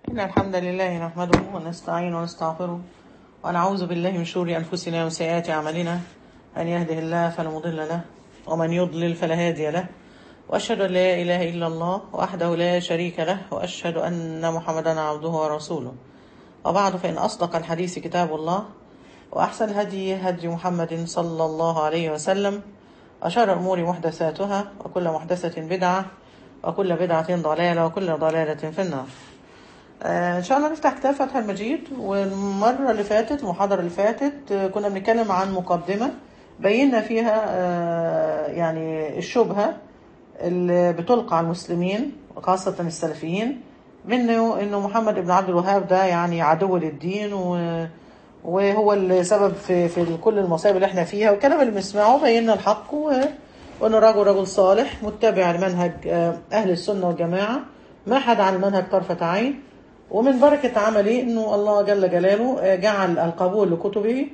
إن الحمد لله نحمده ونستعين ونستغفره ونعوذ بالله من شرور أنفسنا وسيئات أعمالنا من يهده الله فلا مضل له ومن يضلل فلا هادي له وأشهد أن لا إله إلا الله وحده لا شريك له وأشهد أن محمدا عبده ورسوله وبعد فإن أصدق الحديث كتاب الله وأحسن الهدي هدي محمد صلى الله عليه وسلم وشر الأمور محدثاتها وكل محدثة بدعة وكل بدعة ضلالة وكل ضلالة في النار آه، إن شاء الله نفتح كتاب فتح المجيد والمرة اللي فاتت المحاضرة اللي فاتت آه، كنا بنتكلم عن مقدمة بينا فيها آه، يعني الشبهة اللي بتلقى على المسلمين وخاصة السلفيين منه انه محمد بن عبد الوهاب ده يعني عدو للدين و وهو السبب في في كل المصايب اللي احنا فيها والكلام اللي بنسمعه بينا الحق و- وانه رجل رجل صالح متبع لمنهج آه، اهل السنه والجماعه ما حد عن المنهج طرفه عين ومن بركه عمله انه الله جل جلاله آه، جعل القبول لكتبه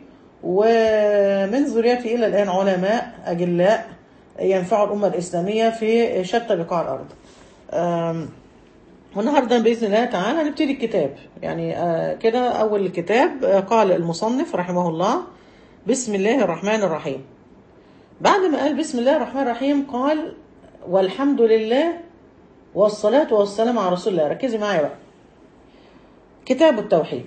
ومن ذريته الى الان علماء اجلاء ينفعوا الامه الاسلاميه في شتى بقاع الارض. آم، والنهارده باذن الله تعالى هنبتدي الكتاب يعني آه كده اول الكتاب آه قال المصنف رحمه الله بسم الله الرحمن الرحيم بعد ما قال بسم الله الرحمن الرحيم قال والحمد لله والصلاة والسلام على رسول الله ركزي معايا بقى كتاب التوحيد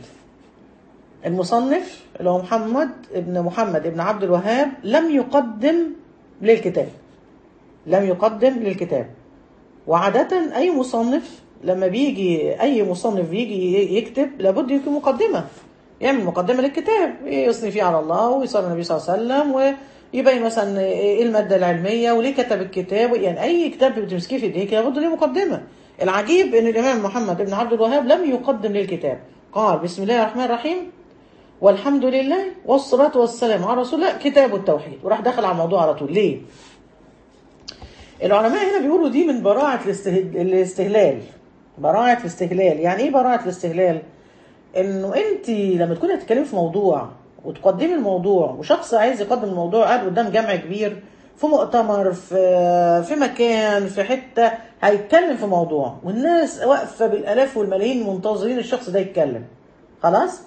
المصنف اللي هو محمد ابن محمد ابن عبد الوهاب لم يقدم للكتاب لم يقدم للكتاب وعادة أي مصنف لما بيجي أي مصنف بيجي يكتب لابد يكون مقدمة يعمل مقدمة للكتاب يثني فيه على الله ويصلي على النبي صلى الله عليه وسلم ويبين مثلا إيه المادة العلمية وليه كتب الكتاب يعني أي كتاب بتمسكيه في إيديك لابد ليه مقدمة العجيب إن الإمام محمد بن عبد الوهاب لم يقدم للكتاب قال بسم الله الرحمن الرحيم والحمد لله والصلاة والسلام على رسول الله كتاب التوحيد وراح دخل على الموضوع على طول ليه؟ العلماء هنا بيقولوا دي من براعة الاستهد- الاستهلال براعة الاستهلال يعني ايه براعة الاستهلال انه انت لما تكوني هتتكلمي في موضوع وتقدمي الموضوع وشخص عايز يقدم الموضوع قاعد قدام جمع كبير في مؤتمر في في مكان في حته هيتكلم في موضوع والناس واقفه بالالاف والملايين منتظرين الشخص ده يتكلم خلاص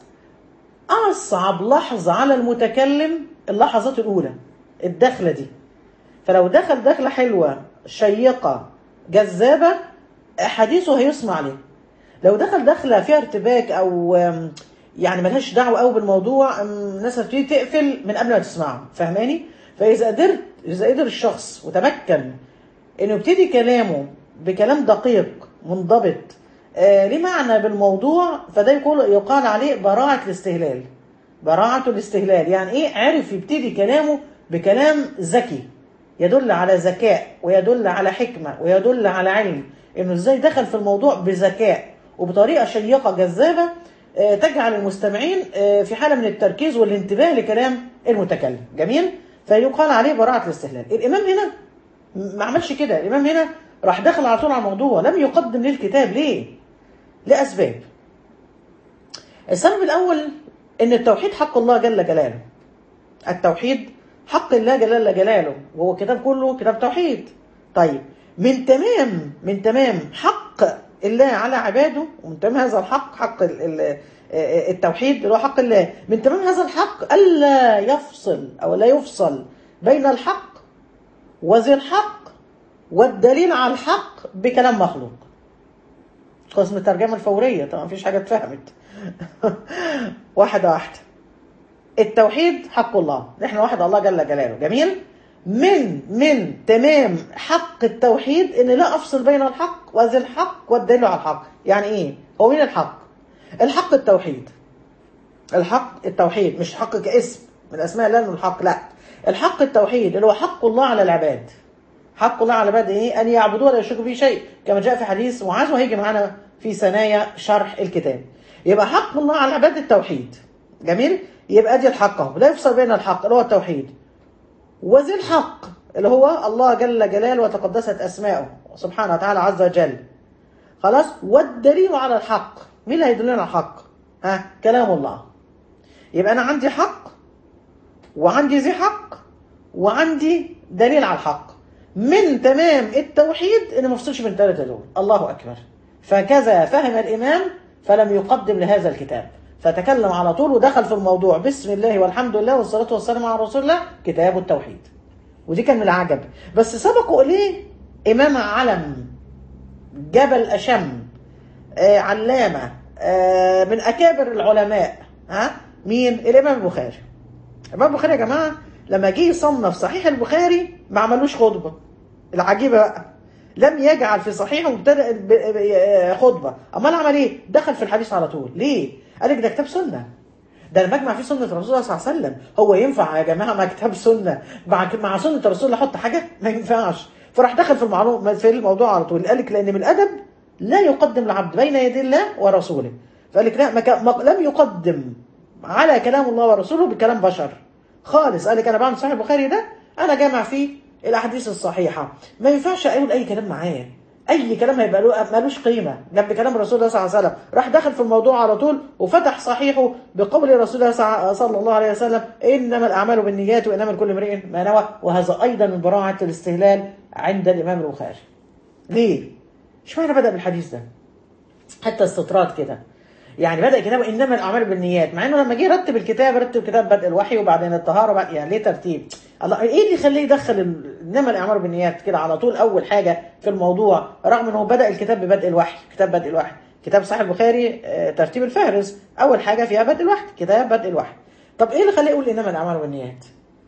اصعب لحظه على المتكلم اللحظات الاولى الدخله دي فلو دخل دخلة حلوة شيقة جذابة حديثه هيسمع عليه لو دخل دخلة فيها ارتباك أو أم، يعني ملهاش دعوة أوي بالموضوع أم، الناس هتبتدي تقفل من قبل ما تسمعه فاهماني؟ فإذا قدرت إذا قدر الشخص وتمكن إنه يبتدي كلامه بكلام دقيق منضبط آه ليه معنى بالموضوع فده يقول يقال عليه براعة الاستهلال براعة الاستهلال يعني ايه عرف يبتدي كلامه بكلام ذكي يدل على ذكاء ويدل على حكمة ويدل على علم انه ازاي دخل في الموضوع بذكاء وبطريقة شيقة جذابة آه، تجعل المستمعين آه، في حالة من التركيز والانتباه لكلام المتكلم جميل فيقال عليه براعة الاستهلال الامام هنا ما عملش كده الامام هنا راح دخل على طول على الموضوع لم يقدم للكتاب ليه لاسباب السبب الاول ان التوحيد حق الله جل جلاله التوحيد حق الله جل جلاله وهو كتاب كله كتاب توحيد طيب من تمام من تمام حق الله على عباده ومن تمام هذا الحق حق ال- ال- التوحيد اللي هو حق الله من تمام هذا الحق الا يفصل او لا يفصل بين الحق وذي الحق والدليل على الحق بكلام مخلوق قسم الترجمة الفورية طبعا مفيش حاجة اتفهمت واحدة واحدة التوحيد حق الله نحن واحد الله جل جلاله جميل من من تمام حق التوحيد ان لا افصل بين الحق وذي الحق والدليل على الحق يعني ايه هو مين الحق الحق التوحيد الحق التوحيد مش حق كاسم من اسماء الله انه الحق لا الحق التوحيد اللي هو حق الله على العباد حق الله على العباد ايه ان يعبدوه ولا يشركوا به شيء كما جاء في حديث معاذ وهيجي معانا في ثنايا شرح الكتاب يبقى حق الله على العباد التوحيد جميل يبقى دي الحق اهو لا يفصل بين الحق اللي هو التوحيد وذي الحق اللي هو الله جل جلاله وتقدست اسماؤه سبحانه وتعالى عز وجل خلاص والدليل على الحق مين اللي هيدلنا على الحق ها كلام الله يبقى انا عندي حق وعندي ذي حق وعندي دليل على الحق من تمام التوحيد ان ما افصلش بين الثلاثه دول الله اكبر فكذا فهم الامام فلم يقدم لهذا الكتاب فتكلم على طول ودخل في الموضوع بسم الله والحمد لله والصلاة والسلام على رسول الله كتاب التوحيد ودي كان من العجب بس سبقوا إليه إمام علم جبل أشم آه علامة آه من أكابر العلماء ها مين الإمام البخاري الإمام البخاري يا جماعة لما جه يصنف صحيح البخاري ما عملوش خطبة العجيبة بقى لم يجعل في صحيحه مبتدأ ب- ب- خطبة أمال عمل إيه دخل في الحديث على طول ليه قال لك ده كتاب سنة ده انا بجمع فيه سنة رسول الله صلى الله عليه وسلم هو ينفع يا جماعة مع كتاب سنة مع مع سنة الرسول الله احط حاجة ما ينفعش فراح دخل في المعلومة في الموضوع على طول قال لك لأن من الأدب لا يقدم العبد بين يدي الله ورسوله فقال لك لا ما كان- ما- لم يقدم على كلام الله ورسوله بكلام بشر خالص قال لك انا بعمل صحيح البخاري ده انا جامع فيه الاحاديث الصحيحه ما ينفعش اقول اي كلام معاه اي كلام هيبقى له ملوش قيمه جنب كلام الرسول الله صلى الله عليه وسلم راح دخل في الموضوع على طول وفتح صحيحه بقول رسول الله صع- صلى الله عليه وسلم انما الاعمال بالنيات وانما لكل امرئ ما نوى وهذا ايضا من براعه الاستهلال عند الامام البخاري ليه اشمعنى بدا بالحديث ده حتى استطراد كده يعني بدا كتابه انما الاعمال بالنيات مع انه لما جه يرتب الكتاب رتب كتاب بدء الوحي وبعدين الطهاره وبعد يعني ليه ترتيب الله ايه اللي يخليه يدخل ال- انما الاعمال بالنيات كده على طول اول حاجه في الموضوع رغم انه بدا الكتاب ببدء الوحي كتاب بدء الوحي كتاب صحيح البخاري آه، ترتيب الفهرس اول حاجه فيها بدء الوحي كتاب بدء الوحي طب ايه اللي خليه يقول انما الاعمال بالنيات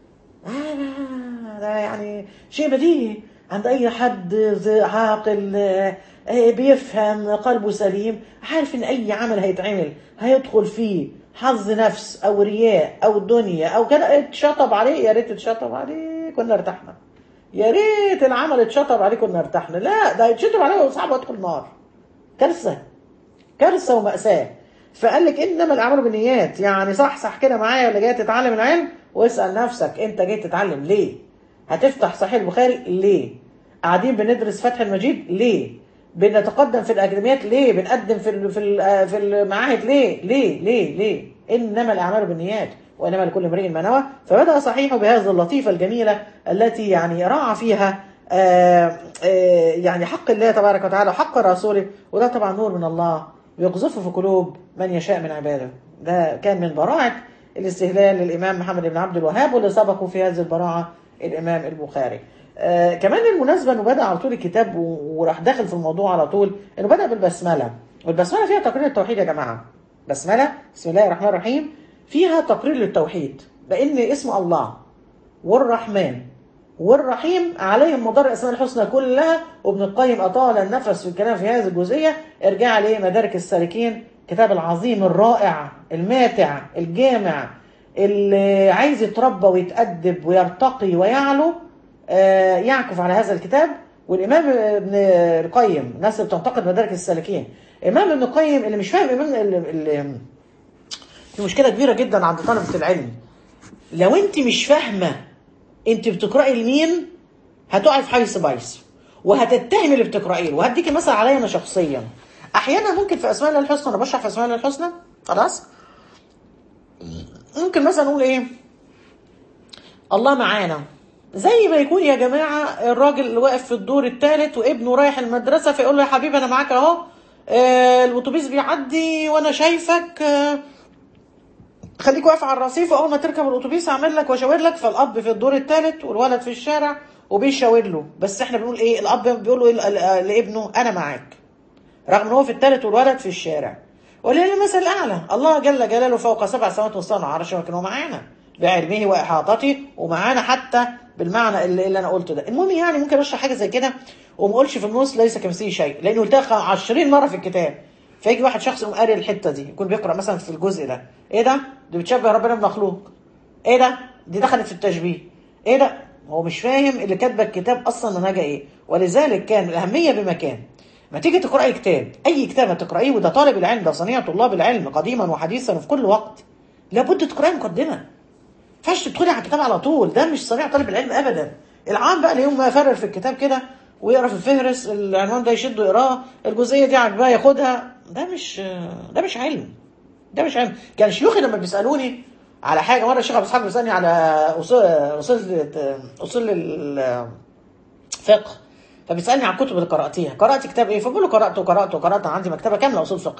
آه، ده يعني شيء بديهي عند اي حد ذي عاقل آه، آه، بيفهم قلبه سليم عارف ان اي عمل هيتعمل هيدخل فيه حظ نفس او رياء او دنيا او كده اتشطب عليه يا ريت اتشطب عليه كنا ارتحنا يا ريت العمل اتشطب عليه كنا ارتحنا لا ده يتشطب عليه وصعب ادخل نار كارثه كارثه ومأساة فقال لك انما الاعمال بالنيات يعني صح صح كده معايا ولا جاي تتعلم العلم واسال نفسك انت جاي تتعلم ليه هتفتح صحيح البخاري ليه قاعدين بندرس فتح المجيد ليه بنتقدم في الاكاديميات ليه بنقدم في ال- في ال- في المعاهد ليه ليه ليه ليه انما الاعمال بالنيات وانما لكل امرئ ما نوى فبدا صحيحه بهذه اللطيفه الجميله التي يعني راعى فيها آه، آه، يعني حق الله تبارك وتعالى وحق رسوله وده طبعا نور من الله يقذفه في قلوب من يشاء من عباده ده كان من براعة الاستهلال للإمام محمد بن عبد الوهاب واللي سبقه في هذه البراعة الإمام البخاري آه كمان المناسبة أنه بدأ على طول الكتاب و- وراح داخل في الموضوع على طول أنه بدأ بالبسملة والبسملة فيها تقرير التوحيد يا جماعة بسملة بسم الله الرحمن الرحيم فيها تقرير للتوحيد لأن اسم الله والرحمن والرحيم عليهم مدار الاسماء الحسنى كلها وابن القيم اطال النفس في الكلام في هذه الجزئيه ارجع ليه مدارك السالكين كتاب العظيم الرائع الماتع الجامع اللي عايز يتربى ويتأدب ويرتقي ويعلو آه، يعكف على هذا الكتاب والامام ابن القيم الناس اللي بتنتقد مدارك السالكين امام ابن القيم اللي مش فاهم امام اللي, اللي في مشكله كبيره جدا عند طلبه العلم لو انت مش فاهمه انت بتقراي لمين هتقعي في حيث بايظ وهتتهمي اللي بتقرايه وهديكي مثلا عليا انا شخصيا احيانا ممكن في اسماء الله الحسنى انا بشرح في اسماء الله الحسنى خلاص ممكن مثلا نقول ايه الله معانا زي ما يكون يا جماعه الراجل اللي واقف في الدور الثالث وابنه رايح المدرسه فيقول له يا حبيبي انا معاك اهو آه، الاتوبيس بيعدي وانا شايفك آه، خليك واقف على الرصيف واول ما تركب الاتوبيس اعمل لك واشاور لك فالاب في الدور الثالث والولد في الشارع وبيشاور له بس احنا بنقول ايه الاب بيقول له إيه ل- ل- لابنه انا معاك رغم ان هو في الثالث والولد في الشارع ولله المثل الاعلى الله جل جلاله فوق سبع سماوات وصنع عرشه ولكن هو معانا بعلمه واحاطته ومعانا حتى بالمعنى اللي, اللي انا قلته ده المهم يعني ممكن اشرح حاجه زي كده وما اقولش في النص ليس كمثله شيء لانه قلتها 20 مره في الكتاب فيجي واحد شخص يقوم قاري الحته دي يكون بيقرا مثلا في الجزء ده ايه ده دي بتشبه ربنا بمخلوق ايه ده دي دخلت في التشبيه ايه ده هو مش فاهم اللي كاتبه الكتاب اصلا منهجها ايه ولذلك كان الاهميه بمكان ما تيجي تقراي كتاب اي كتاب هتقرايه وده طالب العلم ده صنيع طلاب العلم قديما وحديثا وفي كل وقت لابد تقراي مقدمه فاش تدخلي على الكتاب على طول ده مش صنيع طالب العلم ابدا العام بقى اللي يوم ما يفرر في الكتاب كده ويقرا في الفهرس العنوان ده يشده يقراه الجزئيه دي عجباه ياخدها ده مش ده مش علم ده مش علم كان شيوخي لما بيسالوني على حاجه مره الشيخ ابو اسحاق بيسالني على اصول اصول اصول الفقه فبيسالني عن الكتب اللي قراتيها قرات كتاب ايه فبقول له قراته قراته قرات عندي مكتبه كامله اصول فقه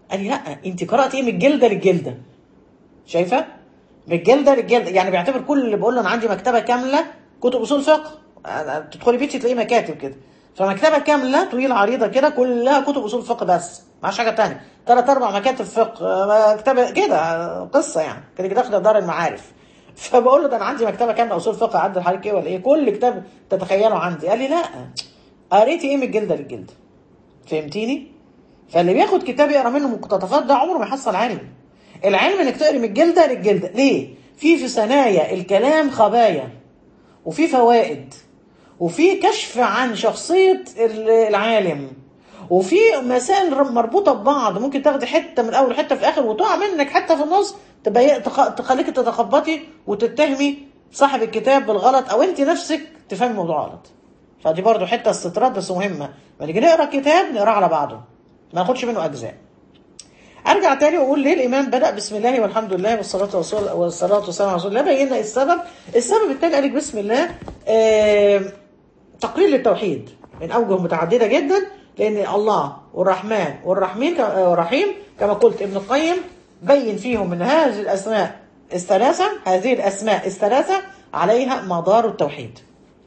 قال لي لا انت قرات ايه من الجلده للجلده شايفه من الجلده للجلده يعني بيعتبر كل اللي بقول له انا عندي مكتبه كامله كتب اصول فقه تدخلي بيتي تلاقيه مكاتب كده فمكتبه كامله طويله عريضه كده كلها كتب اصول فقه بس معاش حاجه تانية ثلاث اربع مكاتب فقه مكتبه كده قصه يعني كده داخله دار المعارف فبقول له ده انا عندي مكتبه كامله اصول فقه عدل حضرتك ايه ولا ايه كل كتاب تتخيله عندي قال لي لا قريتي ايه من الجلده للجلده فهمتيني فاللي بياخد كتاب يقرا منه مقتطفات ده عمره ما يحصل علم العلم انك تقري من الجلده للجلده ليه في في ثنايا الكلام خبايا وفي فوائد وفي كشف عن شخصيه العالم وفي مسائل مربوطه ببعض ممكن تاخدي حته من اول حته في اخر وتقع منك حته في النص تبقى تخليك تتخبطي وتتهمي صاحب الكتاب بالغلط او انت نفسك تفهمي الموضوع غلط فدي برضو حته استطراد بس مهمه لما نيجي نقرا كتاب نقراه على بعضه ما ناخدش منه اجزاء ارجع تاني واقول ليه الامام بدا بسم الله والحمد لله والصلاه والصلاه والصلاه والسلام على رسول الله بينا السبب السبب التاني قال لك بسم الله آه تقرير للتوحيد من اوجه متعدده جدا لان الله والرحمن والرحيم والرحيم كما قلت ابن القيم بين فيهم من هذه الاسماء الثلاثه هذه الاسماء الثلاثه عليها مدار التوحيد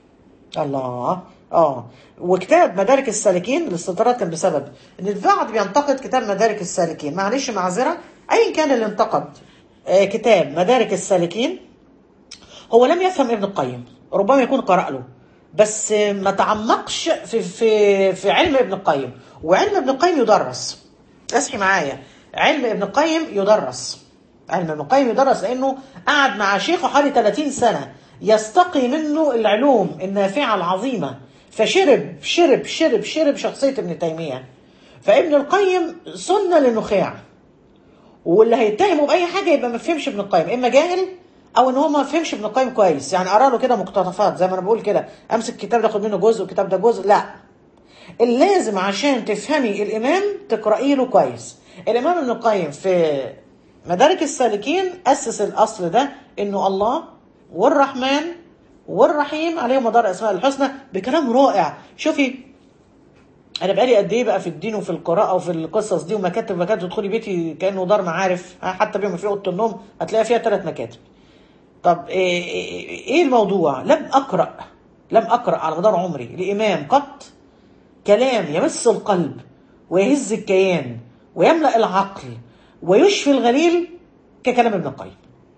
الله اه وكتاب مدارك السالكين الاستطراد كان بسبب ان البعض بينتقد كتاب مدارك السالكين معلش معذره ايا كان اللي انتقد آه كتاب مدارك السالكين هو لم يفهم ابن القيم ربما يكون قرأ له بس ما تعمقش في في في علم ابن القيم وعلم ابن القيم يدرس اصحي معايا علم ابن القيم يدرس علم ابن القيم يدرس لانه قعد مع شيخه حوالي 30 سنه يستقي منه العلوم النافعه العظيمه فشرب شرب شرب شرب شخصيه ابن تيميه فابن القيم سنه للنخاع واللي هيتهمه باي حاجه يبقى ما فهمش ابن القيم اما جاهل او ان هو ما فهمش ابن القيم كويس يعني قرا له كده مقتطفات زي ما انا بقول كده امسك الكتاب اخد منه جزء والكتاب ده جزء لا اللازم عشان تفهمي الامام تقراي له كويس الامام ابن القيم في مدارك السالكين اسس الاصل ده انه الله والرحمن والرحيم عليهم مدار الاسماء الحسنى بكلام رائع شوفي انا بقالي قد ايه بقى في الدين وفي القراءه وفي القصص دي ومكاتب مكاتب تدخلي بيتي كانه دار معارف حتى بما في اوضه النوم هتلاقي فيها ثلاث مكاتب طب ايه, إيه الموضوع لم اقرا لم اقرا على مدار عمري لامام قط كلام يمس القلب ويهز الكيان ويملا العقل ويشفي الغليل ككلام ابن القيم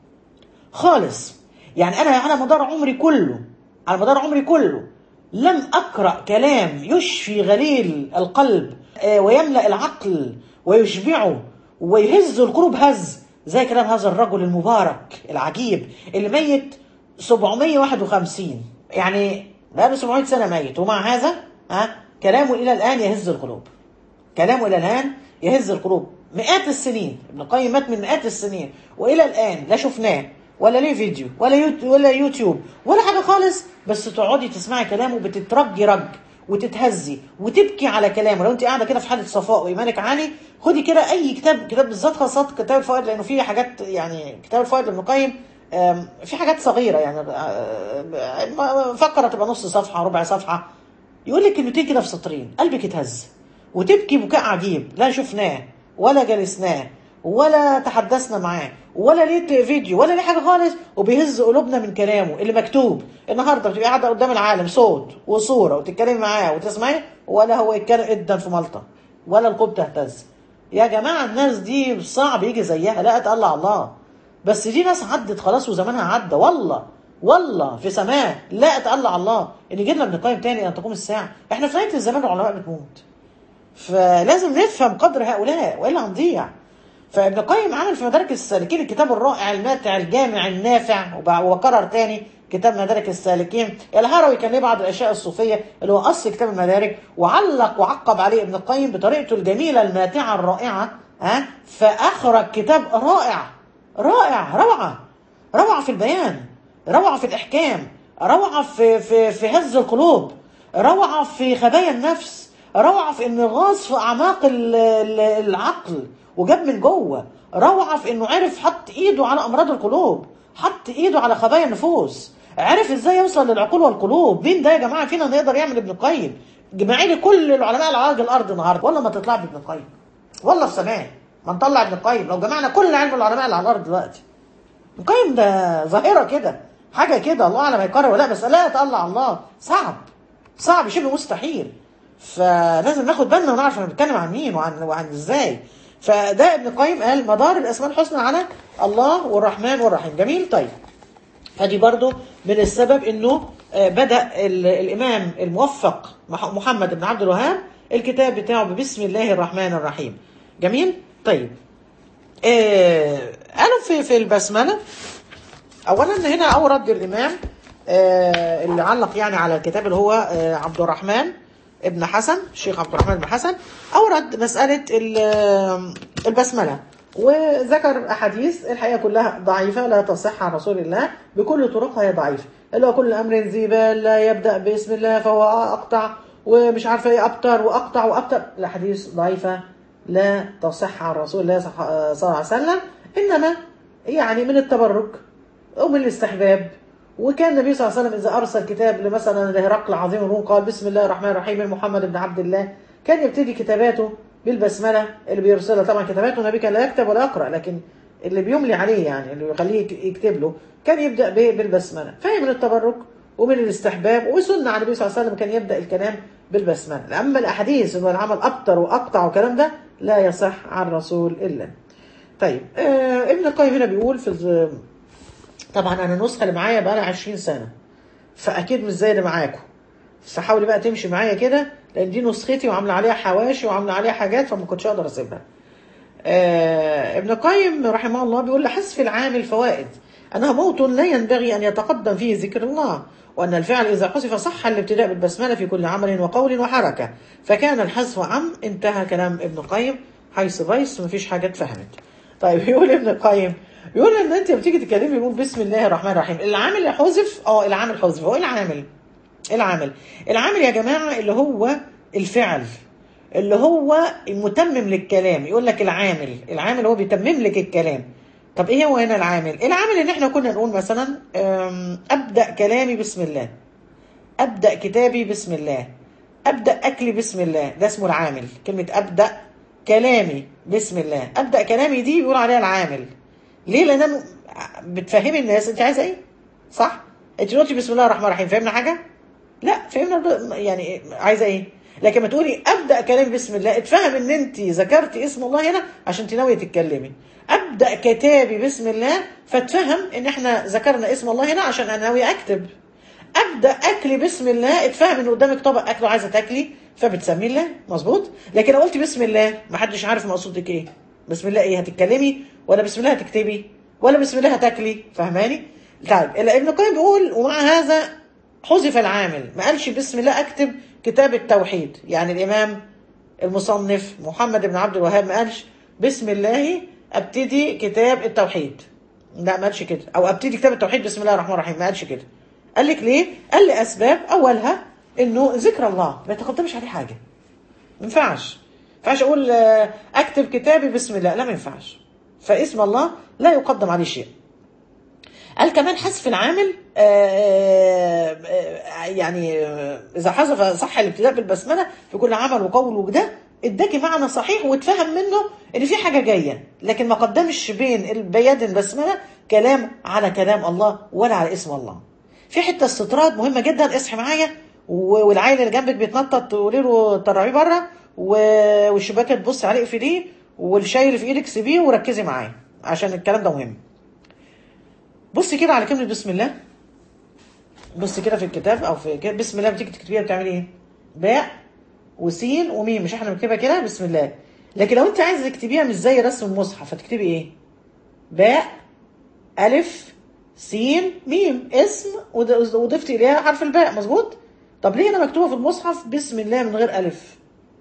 خالص يعني انا على مدار عمري كله على مدار عمري كله لم اقرا كلام يشفي غليل القلب ويملا العقل ويشبعه ويهز القلوب هز زي كلام هذا الرجل المبارك العجيب اللي ميت 751 يعني بقاله 700 سنه ميت ومع هذا ها كلامه الى الان يهز القلوب كلامه الى الان يهز القلوب مئات السنين ابن القيم مات من مئات السنين والى الان لا شفناه ولا ليه فيديو ولا يوتيوب ولا يوتيوب ولا حاجه خالص بس تقعدي تسمعي كلامه بتترجي رج وتتهزي وتبكي على كلامه لو انت قاعده كده في حاله صفاء وايمانك عالي خدي كده اي كتاب كتاب بالذات خاصات كتاب الفوائد لانه فيه حاجات يعني كتاب الفوائد لابن القيم في حاجات صغيره يعني فكره تبقى نص صفحه ربع صفحه يقول لك كلمتين كده في سطرين قلبك يتهز وتبكي بكاء عجيب لا شفناه ولا جلسناه ولا تحدثنا معاه ولا ليه فيديو ولا ليه حاجه خالص وبيهز قلوبنا من كلامه اللي مكتوب النهارده بتبقى قاعده قدام العالم صوت وصوره وتتكلمي معاه وتسمعي ولا هو يتكلم جدا في ملطه ولا القلوب تهتز يا جماعه الناس دي صعب يجي زيها لا اتقلع الله بس دي ناس عدت خلاص وزمانها عدى والله والله في سماء لا اتقلع الله ان جينا ابن القيم تاني ان تقوم الساعه احنا في نهايه الزمان العلماء بتموت فلازم نفهم قدر هؤلاء والا هنضيع فابن القيم عمل في مدارك السالكين الكتاب الرائع الماتع الجامع النافع وكرر تاني كتاب مدارك السالكين الهروي كان ليه بعض الاشياء الصوفيه اللي هو اصل كتاب المدارك وعلق وعقب عليه ابن القيم بطريقته الجميله الماتعه الرائعه ها فاخرج كتاب رائع رائع روعه روعه في البيان روعه في الاحكام روعه في في في هز القلوب روعه في خبايا النفس روعه في انه غاص في اعماق العقل وجاب من جوه روعه في انه عرف حط ايده على امراض القلوب حط ايده على خبايا النفوس عرف ازاي يوصل للعقول والقلوب مين ده يا جماعه فينا نقدر يعمل ابن القيم جمعي لي كل العلماء على وجه الارض النهارده والله ما تطلع ابن القيم والله في سماه ما نطلع ابن القيم لو جمعنا كل علم العلماء اللي على الارض دلوقتي ابن القيم ده ظاهره كده حاجه كده الله اعلم هيقرر ولا لا بس لا يتطلع الله صعب صعب شبه مستحيل فلازم ناخد بالنا ونعرف احنا بنتكلم عن مين وعن وعن ازاي فده ابن القيم قال مدار الاسماء الحسنى على الله والرحمن والرحيم جميل طيب ادي برضو من السبب انه آه، بدا ال- الامام الموفق مح- محمد بن عبد الوهاب الكتاب بتاعه ببسم الله الرحمن الرحيم جميل طيب آه قالوا في في البسمله اولا هنا اورد الامام آه اللي علق يعني على الكتاب اللي هو آه عبد الرحمن ابن حسن الشيخ عبد الرحمن بن حسن اورد مساله ال- آه، البسمله وذكر احاديث الحقيقه كلها ضعيفه لا تصح عن رسول الله بكل طرقها هي ضعيفه اللي هو كل امر ذي بال لا يبدا باسم الله فهو اقطع ومش عارفه ايه ابتر واقطع وابتر الاحاديث ضعيفه لا تصح عن رسول الله صح- آه، صلى الله عليه وسلم انما يعني من التبرك ومن الاستحباب وكان النبي صلى الله عليه وسلم اذا ارسل كتاب لمثلا لهرقل عظيم الروم قال بسم الله الرحمن الرحيم من محمد بن عبد الله كان يبتدي كتاباته بالبسمله اللي بيرسلها طبعا كتاباته النبي كان لا يكتب ولا يقرا لكن اللي بيملي عليه يعني اللي بيخليه يك- يكتب له كان يبدا ب- بالبسمله فهي من التبرك ومن الاستحباب وسنه عن النبي صلى الله عليه وسلم كان يبدا الكلام بالبسمله اما الاحاديث انه العمل ابتر واقطع والكلام ده لا يصح عن رسول الله طيب آه ابن القيم هنا بيقول في الز- طبعا انا النسخه اللي معايا بقى لها 20 سنه فاكيد مش زي اللي معاكم فحاولي بقى تمشي معايا كده لان دي نسختي وعامله عليها حواشي وعامله عليها حاجات فما كنتش اقدر اسيبها آه ابن القيم رحمه الله بيقول لحذف العامل فوائد انها موت لا ينبغي ان يتقدم فيه ذكر الله وان الفعل اذا حذف صح الابتداء بالبسمله في كل عمل وقول وحركه فكان الحذف عم انتهى كلام ابن القيم حيث بيس مفيش حاجه اتفهمت طيب يقول ابن القيم يقول ان انت بتيجي تتكلمي يقول بسم الله الرحمن الرحيم العامل حذف اه العامل حذف هو ايه العامل إيه العامل العامل يا جماعه اللي هو الفعل اللي هو متمم للكلام يقول لك العامل العامل هو بيتمم لك الكلام طب ايه هو هنا العامل العامل ان احنا كنا نقول مثلا أم، ابدا كلامي بسم الله ابدا كتابي بسم الله ابدا اكلي بسم الله ده اسمه العامل كلمه ابدا كلامي بسم الله ابدا كلامي دي بيقول عليها العامل ليه لان انا بتفهمي الناس انت عايزه ايه صح انت قلتي بسم الله الرحمن الرحيم فهمنا حاجه لا فهمنا ده- يعني عايزه ايه لكن ما تقولي ابدا كلامي بسم الله اتفهم ان انت ذكرتي اسم الله هنا عشان انت ناويه تتكلمي ابدا كتابي بسم الله فاتفهم ان احنا ذكرنا اسم الله هنا عشان انا ناويه اكتب ابدا اكلي بسم الله اتفهم ان قدامك طبق اكل وعايزه تاكلي فبتسمي الله مظبوط لكن لو قلت بسم الله ما حدش عارف مقصودك ايه بسم الله ايه هتتكلمي ولا بسم الله هتكتبي ولا بسم الله هتاكلي فاهماني طيب ابن القيم بيقول ومع هذا حذف العامل ما قالش بسم الله اكتب كتاب التوحيد يعني الامام المصنف محمد بن عبد الوهاب ما قالش بسم الله ابتدي كتاب التوحيد لا ما قالش كده او ابتدي كتاب التوحيد بسم الله الرحمن الرحيم ما قالش كده قال لك ليه قال لي اسباب اولها انه ذكر الله ما يتقدمش عليه حاجه ما ينفعش ما ينفعش اقول آه، اكتب كتابي بسم الله لا ما ينفعش فاسم الله لا يقدم عليه شيء قال كمان حذف العامل آه، آه، يعني آه، اذا حذف صح الابتداء بالبسمله في كل عمل وقول وده اداكي معنى صحيح واتفهم منه ان في حاجه جايه لكن ما قدمش بين البيان البسمله كلام على كلام الله ولا على اسم الله في حته استطراد مهمه جدا اصحي معايا و- والعيل اللي جنبك بيتنطط تقولي له طلعيه بره و- والشباك تبص عليه اقفليه والشاي اللي في ايدك سيبيه وركزي معايا عشان الكلام ده مهم بصي كده على كلمه بسم الله بصي كده في الكتاب او في كده بسم الله بتيجي تكتبيها بتعملي ايه باء وسين وميم مش احنا بنكتبها كده بسم الله لكن لو انت عايزه تكتبيها مش زي رسم المصحف هتكتبي ايه باء الف سين ميم اسم ود- وضفت اليها حرف الباء مظبوط طب ليه انا مكتوبه في المصحف بسم الله من غير الف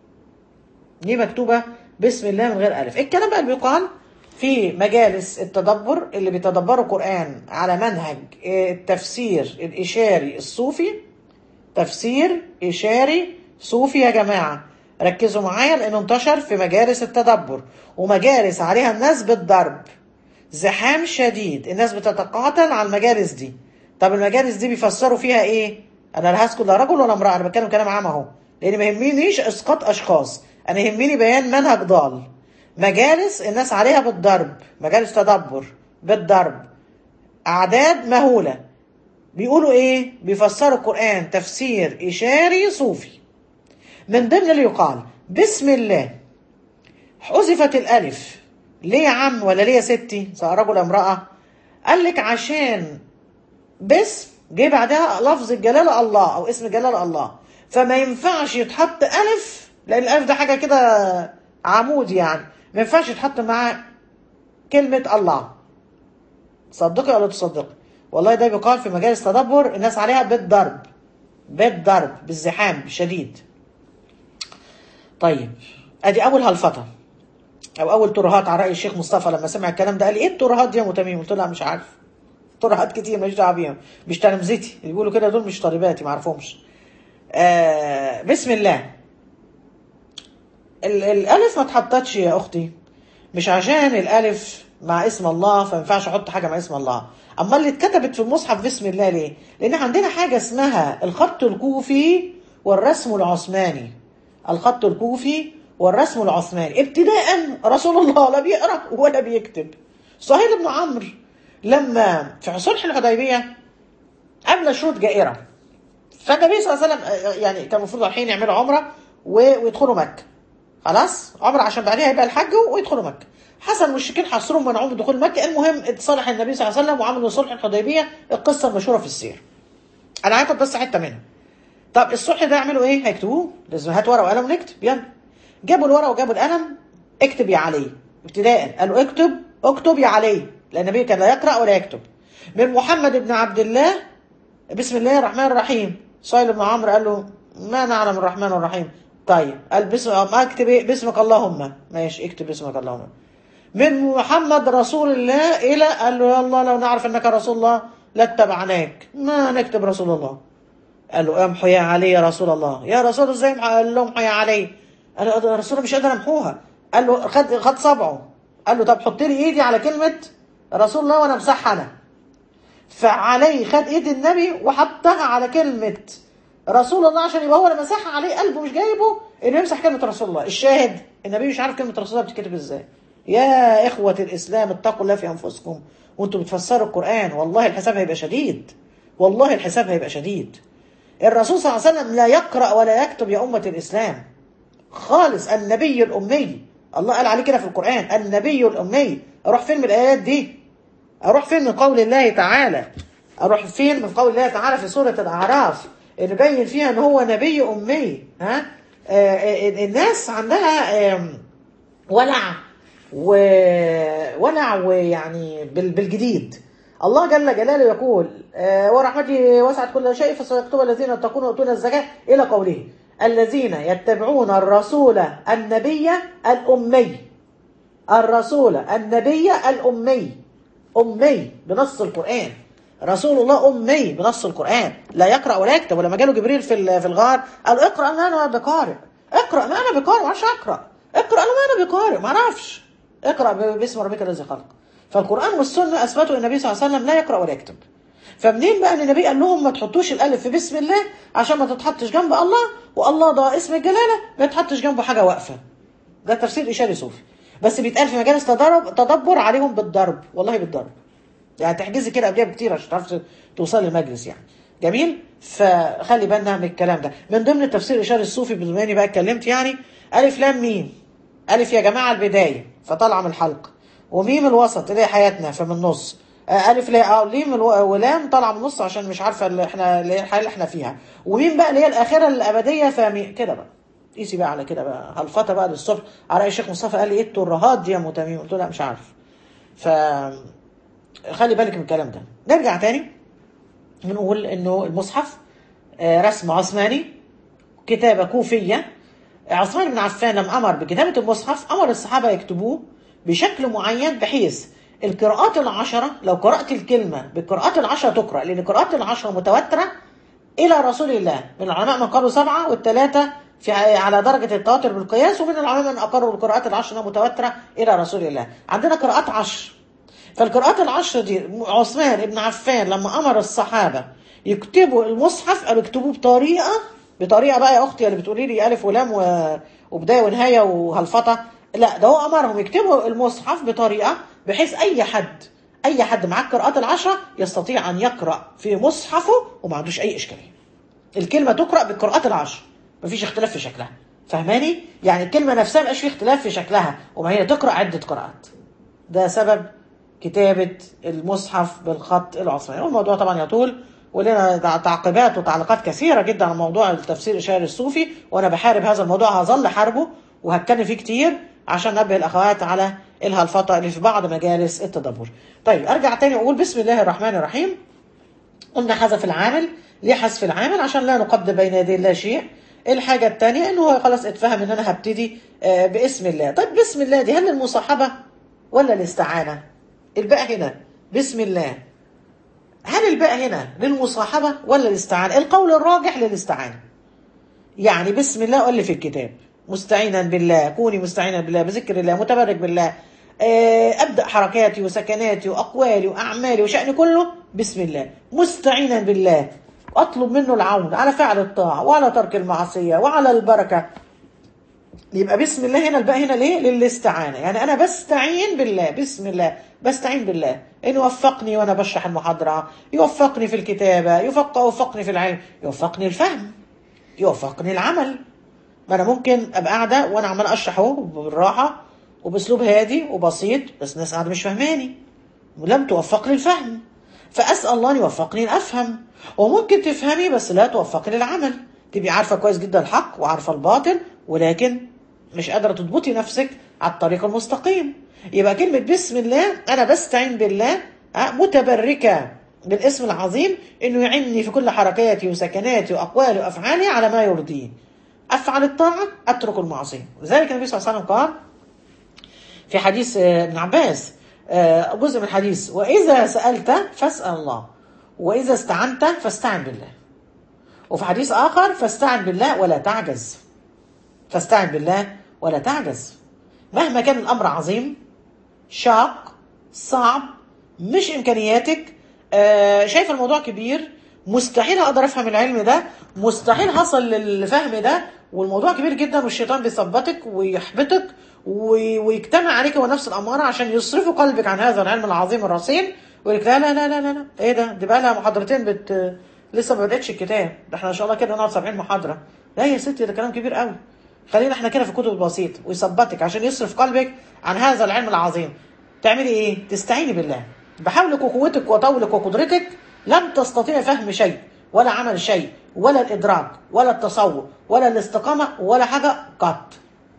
ليه مكتوبه بسم الله من غير الف الكلام بقى اللي بيقال في مجالس التدبر اللي بيتدبروا قرآن على منهج آه، التفسير الإشاري الصوفي تفسير إشاري صوفي يا جماعة ركزوا معايا لأنه انتشر في مجالس التدبر ومجالس عليها الناس بالضرب زحام شديد الناس بتتقاتل على المجالس دي طب المجالس دي بيفسروا فيها ايه انا لا هسكت لا رجل ولا امراه انا بتكلم كلام عام اهو لان ما يهمنيش اسقاط اشخاص انا يهمني بيان منهج ضال مجالس الناس عليها بالضرب مجالس تدبر بالضرب أعداد مهولة بيقولوا إيه بيفسروا القرآن تفسير إشاري صوفي من ضمن اللي يقال بسم الله حذفت الألف ليه يا عم ولا ليه يا ستي سواء رجل امرأة قال لك عشان باسم جه بعدها لفظ الجلالة الله أو اسم الجلالة الله فما ينفعش يتحط ألف لأن الألف ده حاجة كده عمود يعني ما ينفعش يتحط مع كلمة الله صدقي ولا تصدقي والله ده بيقال في مجالس تدبر الناس عليها بالضرب بالضرب بالزحام شديد طيب ادي اول هلفطه او اول ترهات على راي الشيخ مصطفى لما سمع الكلام ده قال لي ايه الترهات دي يا متميم قلت له لا مش عارف ترهات كتير ماليش دعوه بيهم مش تلامذتي اللي بيقولوا كده دول مش طالباتي ما اعرفهمش آه بسم الله ال- الالف ما اتحطتش يا اختي مش عشان الالف مع اسم الله فما ينفعش احط حاجه مع اسم الله اما اللي اتكتبت في المصحف بسم الله ليه لان عندنا حاجه اسمها الخط الكوفي والرسم العثماني الخط الكوفي والرسم العثماني ابتداء رسول الله لا بيقرا ولا بيكتب سهيل بن عمرو لما في صلح الحديبيه قبل شروط جائره فالنبي صلى الله عليه وسلم آه، يعني كان المفروض رايحين يعملوا عمره و- ويدخلوا مكه خلاص عمره عشان بعدها يبقى الحج ويدخلوا مكه حصل المشركين حصرهم منعوهم من دخول مكه المهم اتصالح النبي صلى الله عليه وسلم وعملوا صلح الحديبيه القصه المشهوره في السير انا هاخد بس حته منها طب الصلح ده يعملوا ايه هيكتبوه لازم هات ورقه وقلم ونكتب يلا جابوا الورقه وجابوا القلم اكتب يا علي ابتداء قالوا اكتب اكتب يا علي لان النبي كان لا يقرا ولا يكتب من محمد بن عبد الله بسم الله الرحمن الرحيم سهيل بن عمرو قال له ما نعلم الرحمن الرحيم طيب قال بسم ما اكتب ايه باسمك اللهم ماشي اكتب باسمك اللهم من محمد رسول الله الى قال له يا الله لو نعرف انك رسول الله لاتبعناك ما نكتب رسول الله قال له امحو يا علي يا رسول الله يا رسول الله ازاي امحو؟ قال له امحو يا علي قال له يا رسول الله مش قادر امحوها قال له خد خد صبعه قال له طب حط لي ايدي على كلمه رسول الله وانا امسحها انا فعلي خد ايد النبي وحطها على كلمه رسول الله عشان يبقى هو اللي مسحها عليه قلبه مش جايبه انه يمسح كلمه رسول الله الشاهد النبي مش عارف كلمه رسول الله بتتكتب ازاي يا اخوه الاسلام اتقوا الله في انفسكم وانتم بتفسروا القران والله الحساب هيبقى شديد والله الحساب هيبقى شديد الرسول صلى الله عليه وسلم لا يقرا ولا يكتب يا امه الاسلام خالص النبي الامي الله قال عليه كده في القران النبي الامي اروح فين من الايات دي اروح فين من قول الله تعالى اروح فين من قول الله تعالى في سوره الاعراف اللي بين فيها ان هو نبي امي ها آه آه الناس عندها آم، ولع و ولع ويعني بال- بالجديد الله جل جلاله يقول آه، ورحمتي وسعت كل شيء فسيكتب الذين يتقون ويؤتون الزكاة إلى قوله الذين يتبعون الرسول النبي الأمي الرسول النبي الأمي أمي بنص القرآن رسول الله أمي بنص القرآن لا يقرأ ولا يكتب ولما جاله جبريل في ال- في الغار قال له اقرأ ما أنا بقارئ اقرأ ما أنا بقارئ ما اعرفش أقرأ اقرأ ما أنا بقارئ ما أعرفش اقرأ ب- باسم ربك الذي خلق فالقرآن والسنة أثبتوا النبي صلى الله عليه وسلم لا يقرأ ولا يكتب فمنين بقى ان النبي قال لهم ما تحطوش الالف في بسم الله عشان ما تتحطش جنب الله والله ده اسم الجلاله ما يتحطش جنبه حاجه واقفه ده تفسير اشاري صوفي بس بيتقال في مجالس تدرب تدبر عليهم بالضرب والله بالضرب يعني تحجزي كده قبلها بكتير عشان تعرفي توصلي للمجلس يعني جميل فخلي بالنا من الكلام ده من ضمن التفسير الاشاري الصوفي بما اني بقى اتكلمت يعني الف لام ميم الف يا جماعه البدايه فطالعه من الحلق وميم الوسط اللي هي حياتنا فمن النص آه، الف لا اه ليم الو- ولام طالعه من النص عشان مش عارفه اللي احنا اللي هي الحياه اللي احنا فيها وميم بقى اللي هي الاخره الابديه فمي كده بقى قيسي بقى على كده بقى هلفطه بقى للصبح على رأي الشيخ مصطفى قال لي ايه الترهات دي يا متميم قلت له لا مش عارف ف خلي بالك من الكلام ده نرجع تاني بنقول انه المصحف آه، رسم عثماني كتابة كوفية عثمان بن عفان لما أمر بكتابة المصحف أمر الصحابة يكتبوه بشكل معين بحيث القراءات العشرة لو قرأت الكلمة بالقراءات العشرة تقرأ لأن القراءات العشرة متواترة إلى رسول الله من العلماء من قالوا سبعة والثلاثة في على درجة التواتر بالقياس ومن العلماء من أقروا القراءات العشرة متواترة إلى رسول الله عندنا قراءات عشر فالقراءات العشر دي عثمان بن عفان لما امر الصحابه يكتبوا المصحف قالوا اكتبوه بطريقه بطريقه بقى يا اختي اللي بتقولي لي الف ولام و... وبدايه ونهايه وهلفطه لا ده هو امرهم يكتبوا المصحف بطريقه بحيث اي حد اي حد معاه القراءات العشره يستطيع ان يقرا في مصحفه وما عندوش اي اشكاليه الكلمه تقرا بالقراءات العشر مفيش اختلاف في شكلها فهماني يعني الكلمه نفسها مبقاش فيه اختلاف في شكلها وما هي تقرا عده قراءات ده سبب كتابه المصحف بالخط العثماني والموضوع طبعا يطول ولنا تعقيبات وتعليقات كثيره جدا عن موضوع التفسير الشعري الصوفي وانا بحارب هذا الموضوع هظل حاربه وهتكلم فيه كتير عشان نبه الاخوات على الهلفطه اللي في بعض مجالس التدبر. طيب ارجع تاني واقول بسم الله الرحمن الرحيم. قلنا حذف العامل ليه حذف العامل عشان لا نقدم بين يدي الله شيء. الحاجه الثانيه انه هو خلاص اتفهم ان انا هبتدي آه باسم الله. طيب بسم الله دي هل المصاحبه ولا الاستعانه؟ الباء هنا بسم الله. هل الباء هنا للمصاحبه ولا الاستعانه؟ القول الراجح للاستعانه. يعني بسم الله قال في الكتاب مستعينا بالله كوني مستعينا بالله بذكر الله متبرك بالله ابدا حركاتي وسكناتي واقوالي واعمالي وشاني كله بسم الله مستعينا بالله اطلب منه العون على فعل الطاعه وعلى ترك المعصيه وعلى البركه يبقى بسم الله هنا الباء هنا ليه للاستعانه يعني انا بستعين بالله بسم الله بستعين بالله ان يوفقني وانا بشرح المحاضره يوفقني في الكتابه يوفق يوفقني في العلم يوفقني الفهم يوفقني العمل ما انا ممكن ابقى قاعده وانا عمال اشرح اهو بالراحه وباسلوب هادي وبسيط بس الناس قاعده مش فاهماني ولم توفقني الفهم فاسال الله ان يوفقني ان افهم وممكن تفهمي بس لا توفقي للعمل تبقي عارفه كويس جدا الحق وعارفه الباطل ولكن مش قادره تضبطي نفسك على الطريق المستقيم يبقى كلمه بسم الله انا بستعين بالله متبركه بالاسم العظيم انه يعيني في كل حركاتي وسكناتي واقوالي وافعالي على ما يرضيه افعل الطاعه اترك المعصيه لذلك النبي صلى الله عليه وسلم قال في حديث ابن عباس جزء من الحديث واذا سالت فاسال الله واذا استعنت فاستعن بالله وفي حديث اخر فاستعن بالله ولا تعجز فاستعن بالله ولا تعجز مهما كان الامر عظيم شاق صعب مش امكانياتك آه شايف الموضوع كبير مستحيل اقدر افهم العلم ده مستحيل هصل للفهم ده والموضوع كبير جدا والشيطان بيثبتك ويحبطك ويجتمع عليك هو نفس الاماره عشان يصرفوا قلبك عن هذا العلم العظيم الرصين ويقول لا لا لا لا لا, لا. ايه ده دي بقى لها محاضرتين بت لسه ما بداتش الكتاب ده احنا ان شاء الله كده نقعد 70 محاضره لا يا ستي ده كلام كبير قوي خلينا احنا كده في الكتب البسيطه ويثبتك عشان يصرف قلبك عن هذا العلم العظيم تعملي ايه تستعيني بالله بحولك وقوتك وطولك وقدرتك لم تستطيع فهم شيء ولا عمل شيء ولا الادراك ولا التصور ولا الاستقامه ولا حاجه قط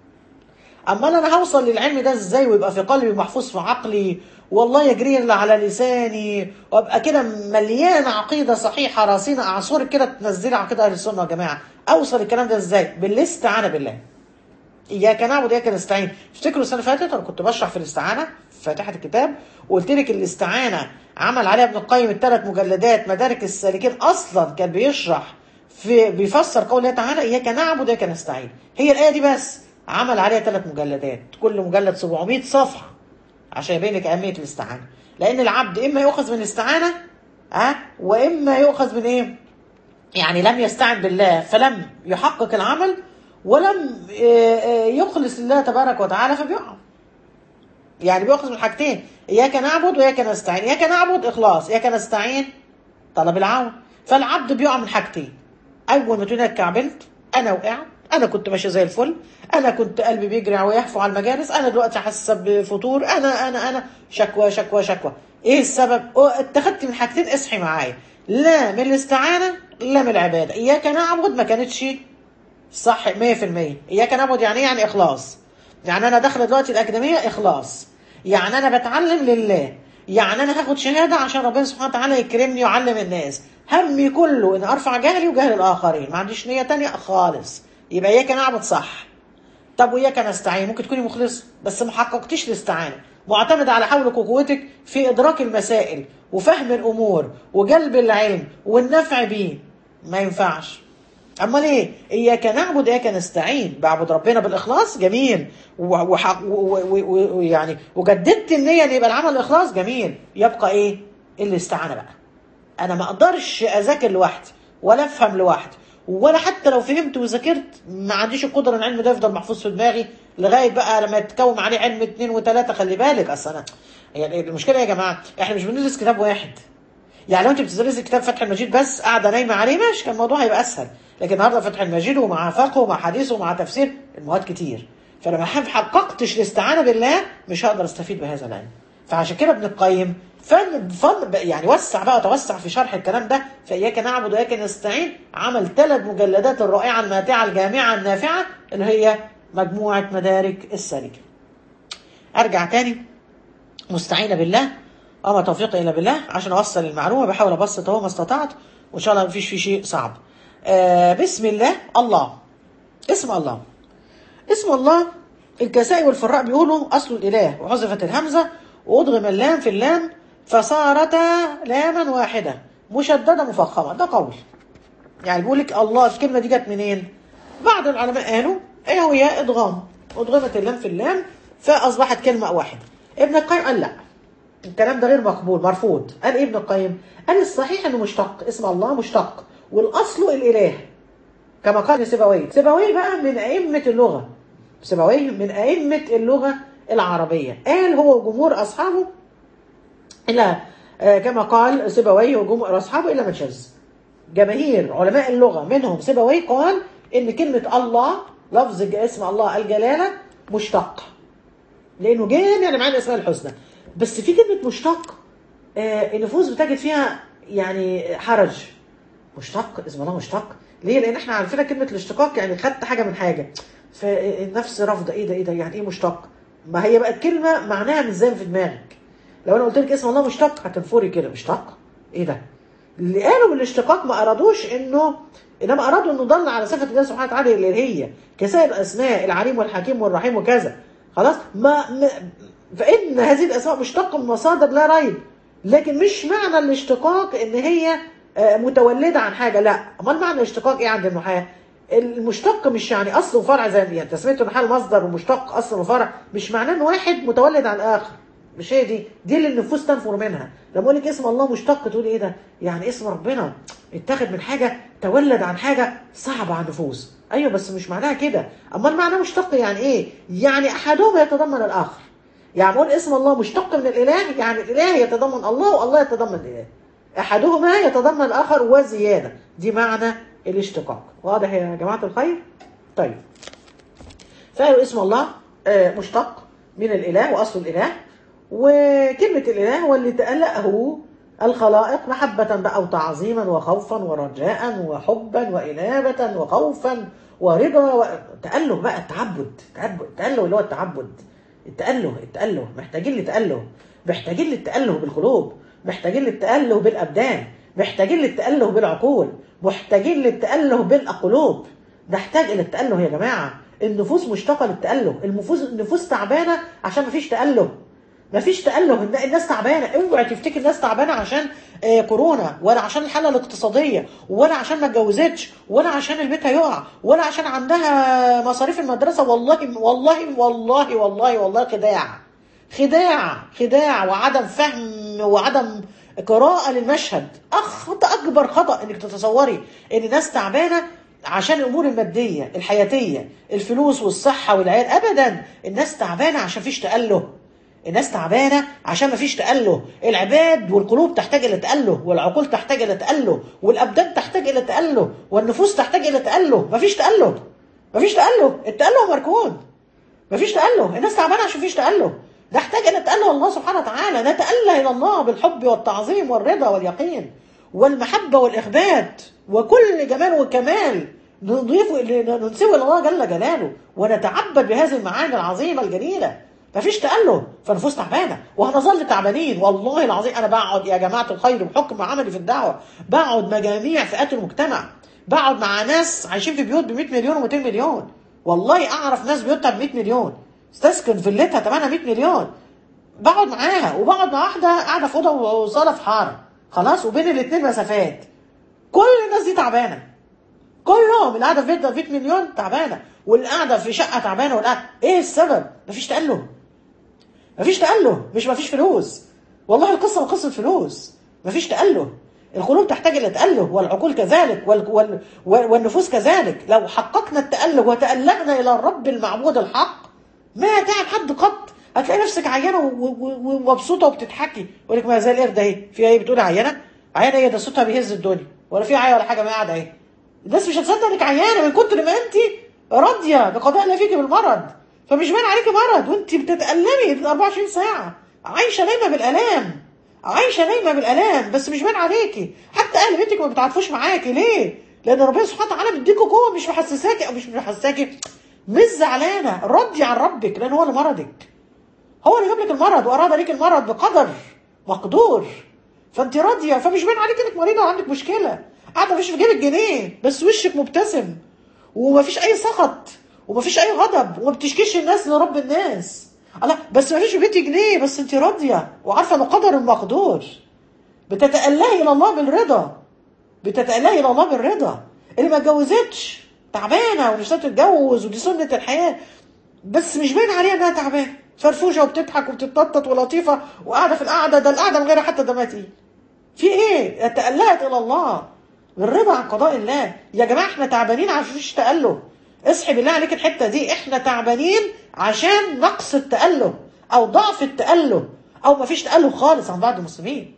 اما انا هوصل للعلم ده ازاي ويبقى في قلبي محفوظ في عقلي والله يجري اللي على لساني وابقى كده مليان عقيده صحيحه راسينه اعصرك كده تنزلي عقيده اهل السنه يا جماعه اوصل الكلام ده ازاي بالاستعانه بالله اياك نعبد واياك نستعين افتكروا السنه اللي فاتت انا كنت بشرح في الاستعانه في فاتحه الكتاب وقلت لك الاستعانه عمل عليها ابن القيم الثلاث مجلدات مدارك السالكين اصلا كان بيشرح في بيفسر قوله تعالى اياك نعبد واياك نستعين هي الايه دي بس عمل عليها ثلاث مجلدات كل مجلد 700 صفحه عشان يبين لك اهميه الاستعانه لان العبد اما يؤخذ من الاستعانه ها أه؟ واما يؤخذ من ايه يعني لم يستعن بالله فلم يحقق العمل ولم يخلص لله تبارك وتعالى فبيقع يعني بيأخذ من حاجتين إياك نعبد وإياك نستعين إياك نعبد إخلاص إياك نستعين طلب العون فالعبد بيقع من حاجتين أول ما تقول أنا اتكعبلت أنا وقعت أنا كنت ماشي زي الفل أنا كنت قلبي بيجري ويحفو على المجالس أنا دلوقتي حاسة بفتور أنا أنا أنا شكوى شكوى شكوى إيه السبب؟ اتخذت من حاجتين اصحي معايا لا من الاستعانة لا من العبادة إياك نعبد ما كانتش صح 100% إياك نعبد يعني إيه؟ يعني إخلاص يعني أنا داخلة دلوقتي الأكاديمية إخلاص يعني أنا بتعلم لله يعني أنا هاخد شهادة عشان ربنا سبحانه وتعالى يكرمني ويعلم الناس همي كله إن أرفع جهلي وجهل الآخرين ما عنديش نية تانية خالص يبقى إياك نعبد صح طب وإياك نستعين ممكن تكوني مخلص بس ما حققتيش الاستعانة معتمد على حولك وقوتك في إدراك المسائل وفهم الأمور وجلب العلم والنفع بيه ما ينفعش امال ايه اياك نعبد اياك نستعين بعبد ربنا بالاخلاص جميل ويعني وجددت النيه ان يبقى العمل الاخلاص جميل يبقى ايه الاستعانه بقى انا ما اقدرش اذاكر لوحدي ولا افهم لوحدي ولا حتى لو فهمت وذاكرت ما عنديش القدره ان العلم ده يفضل محفوظ في دماغي لغايه بقى لما يتكون عليه علم اثنين وثلاثه خلي بالك اصل انا يعني المشكله يا جماعه احنا مش بندرس كتاب واحد يعني لو انت بتدرسي كتاب فتح المجيد بس قاعده نايمه عليه ماشي كان الموضوع هيبقى اسهل لكن النهارده فتح المجيد ومع فقه ومع حديث ومع تفسير المواد كتير فلما ما حققتش الاستعانه بالله مش هقدر استفيد بهذا العلم فعشان كده ابن القيم فن فن يعني وسع بقى وتوسع في شرح الكلام ده فإياك نعبد وإياك نستعين عمل ثلاث مجلدات الرائعة الماتعة الجامعة النافعة اللي هي مجموعة مدارك السالكة أرجع تاني مستعينة بالله أما توفيقي إلا بالله عشان أوصل المعلومة بحاول أبسط أهو ما استطعت وإن شاء الله مفيش فيه شيء صعب آه بسم الله الله اسم الله اسم الله الكسائي والفراء بيقولوا أصل الإله وحذفت الهمزة وأدغم اللام في اللام فصارتا لاما واحدة مشددة مفخمة ده قول يعني بيقول لك الله الكلمة دي جت منين بعض العلماء قالوا ايه هي ادغام ادغمت اللام في اللام فاصبحت كلمة واحدة ابن القيم قال لا الكلام ده غير مقبول مرفوض قال ايه ابن القيم قال الصحيح انه مشتق اسم الله مشتق والاصل الاله كما قال سيبويه سيبويه بقى من ائمة اللغة سيبويه من ائمة اللغة العربية قال هو وجمهور اصحابه إلا كما قال سيبويه وجمهور أصحابه إلا من شذ جماهير علماء اللغة منهم سيبويه قال إن كلمة الله لفظ اسم الله الجلالة مشتق لأنه جامع لمعاني الأسماء الحسنى بس في كلمة مشتق النفوس بتجد فيها يعني حرج مشتق اسم الله مشتق ليه؟ لأن احنا عارفين كلمة الاشتقاق يعني خدت حاجة من حاجة فالنفس رافضة ايه ده ايه ده يعني ايه مشتق؟ ما هي بقت كلمة معناها مش زي في دماغك لو انا قلت لك اسم الله مشتق هتنفري كده مشتق ايه ده اللي قالوا بالاشتقاق ما ارادوش انه انما ارادوا انه ضل على صفه الله سبحانه وتعالى اللي هي كسائر الاسماء العليم والحكيم والرحيم وكذا خلاص ما, ما فان هذه الاسماء مشتقه من مصادر لا ريب لكن مش معنى الاشتقاق ان هي متولده عن حاجه لا امال معنى الاشتقاق ايه عند النحاه المشتق مش يعني اصل وفرع زي يعني تسميه النحاه المصدر ومشتق اصل وفرع مش معناه ان واحد متولد عن الاخر مش هي دي دي اللي النفوس تنفر منها لما اقول لك اسم الله مشتق تقول ايه ده يعني اسم ربنا اتخذ من حاجه تولد عن حاجه صعبه على النفوس ايوه بس مش معناها كده اما معناه مشتق يعني ايه يعني احدهما يتضمن الاخر يعني اقول اسم الله مشتق من الاله يعني الاله يتضمن الله والله يتضمن الاله احدهما يتضمن الاخر وزياده دي معنى الاشتقاق واضح يا جماعه الخير طيب فقالوا اسم الله مشتق من الاله واصل الاله وكلمة الإله هو اللي تألأه الخلائق محبة بقى وتعظيما وخوفا ورجاء وحبا وإنابة وخوفا ورضا و... تأله بقى التعبد التأله اللي هو التعبد التأله التأله محتاجين للتأله محتاجين للتأله بالقلوب محتاجين للتأله بالأبدان محتاجين للتأله بالعقول محتاجين للتأله بالقلوب نحتاج إلى التأله يا جماعة النفوس مشتاقة للتأله النفوس النفوس تعبانة عشان مفيش تأله مفيش تأله الناس تعبانة اوعي تفتكر الناس تعبانة عشان آه كورونا ولا عشان الحالة الاقتصادية ولا عشان ما اتجوزتش ولا عشان البيت هيقع ولا عشان عندها مصاريف المدرسة والله والله والله والله والله خداع خداع خداع وعدم فهم وعدم قراءة للمشهد أخطأ أكبر خطأ إنك تتصوري إن ناس تعبانة عشان الامور الماديه الحياتيه الفلوس والصحه والعيال ابدا الناس تعبانه عشان فيش تاله الناس تعبانه عشان ما فيش تاله العباد والقلوب تحتاج الى تاله والعقول تحتاج الى تاله والابدان تحتاج الى تاله والنفوس تحتاج الى تاله ما فيش تاله ما فيش تاله التاله مركون ما فيش تاله الناس تعبانه عشان فيش تاله نحتاج الى تاله الله سبحانه وتعالى نتاله الى الله بالحب والتعظيم والرضا واليقين والمحبه والاخبات وكل جمال وكمال نضيفه ننسبه الى الله جل جلاله ونتعبد بهذه المعاني العظيمه الجليله مفيش تأله فنفوس تعبانه وهنظل تعبانين والله العظيم انا بقعد يا جماعه الخير بحكم عملي في الدعوه بقعد مجاميع فئات المجتمع بقعد مع ناس عايشين في بيوت ب 100 مليون و200 مليون والله اعرف ناس بيوتها ب 100 مليون تسكن فيلتها ثمنها 100 مليون بقعد معاها وبقعد مع واحده قاعده في اوضه وصاله في حاره خلاص وبين الاثنين مسافات كل الناس دي تعبانه كلهم اللي قاعده في بيت 100 مليون تعبانه واللي قاعده في شقه تعبانه واللي قاعده ايه السبب؟ مفيش تأله مفيش تأله مش مفيش فلوس والله القصه قصه فلوس مفيش تأله القلوب تحتاج الى تاله والعقول كذلك وال وال والنفوس كذلك لو حققنا التاله وتالهنا الى الرب المعبود الحق ما تعب حد قط هتلاقي نفسك عيانه و- و- ومبسوطه وبتضحكي يقول لك ما زي القرد اهي في ايه بتقولي عيانه عيانه ايه ده صوتها بيهز الدنيا ولا في عيا ولا حاجه ما قاعده اهي الناس مش هتصدق انك عيانه من كتر ما انت راضيه بقضاء الله فيكي بالمرض فمش باين عليكي مرض وانت بتتالمي 24 ساعه عايشه نايمه بالالام عايشه نايمه بالالام بس مش باين عليكي حتى اهل بيتك ما بيتعاطفوش معاكي ليه؟ لان ربنا سبحانه وتعالى بيديكوا قوه مش محسساكي او مش محسساكي مش زعلانه ردي عن ربك لان هو اللي مرضك هو اللي جاب لك المرض واراد عليك المرض بقدر مقدور فانت راضيه فمش باين عليك انك مريضه وعندك مشكله قاعده مش في جيبك جنيه بس وشك مبتسم ومفيش اي سخط ومفيش اي غضب وما بتشكيش الناس لرب الناس الله بس مفيش في بيتي جنيه بس انت راضيه وعارفه انه قدر المقدور بتتألهي الى الله بالرضا بتتألهي الى الله بالرضا اللي ما اتجوزتش تعبانه ونفسها تتجوز ودي سنه الحياه بس مش باين عليها انها تعبانه فرفوشه وبتضحك وبتتنطط ولطيفه وقاعده في القعده ده القعده من غير حتى دمها تقيل في ايه تألهت الى الله بالرضا عن قضاء الله يا جماعه احنا تعبانين عشان مفيش تأله اصحي بالله عليك الحته دي احنا تعبانين عشان نقص التأله او ضعف التأله او مفيش تأله خالص عن بعض المسلمين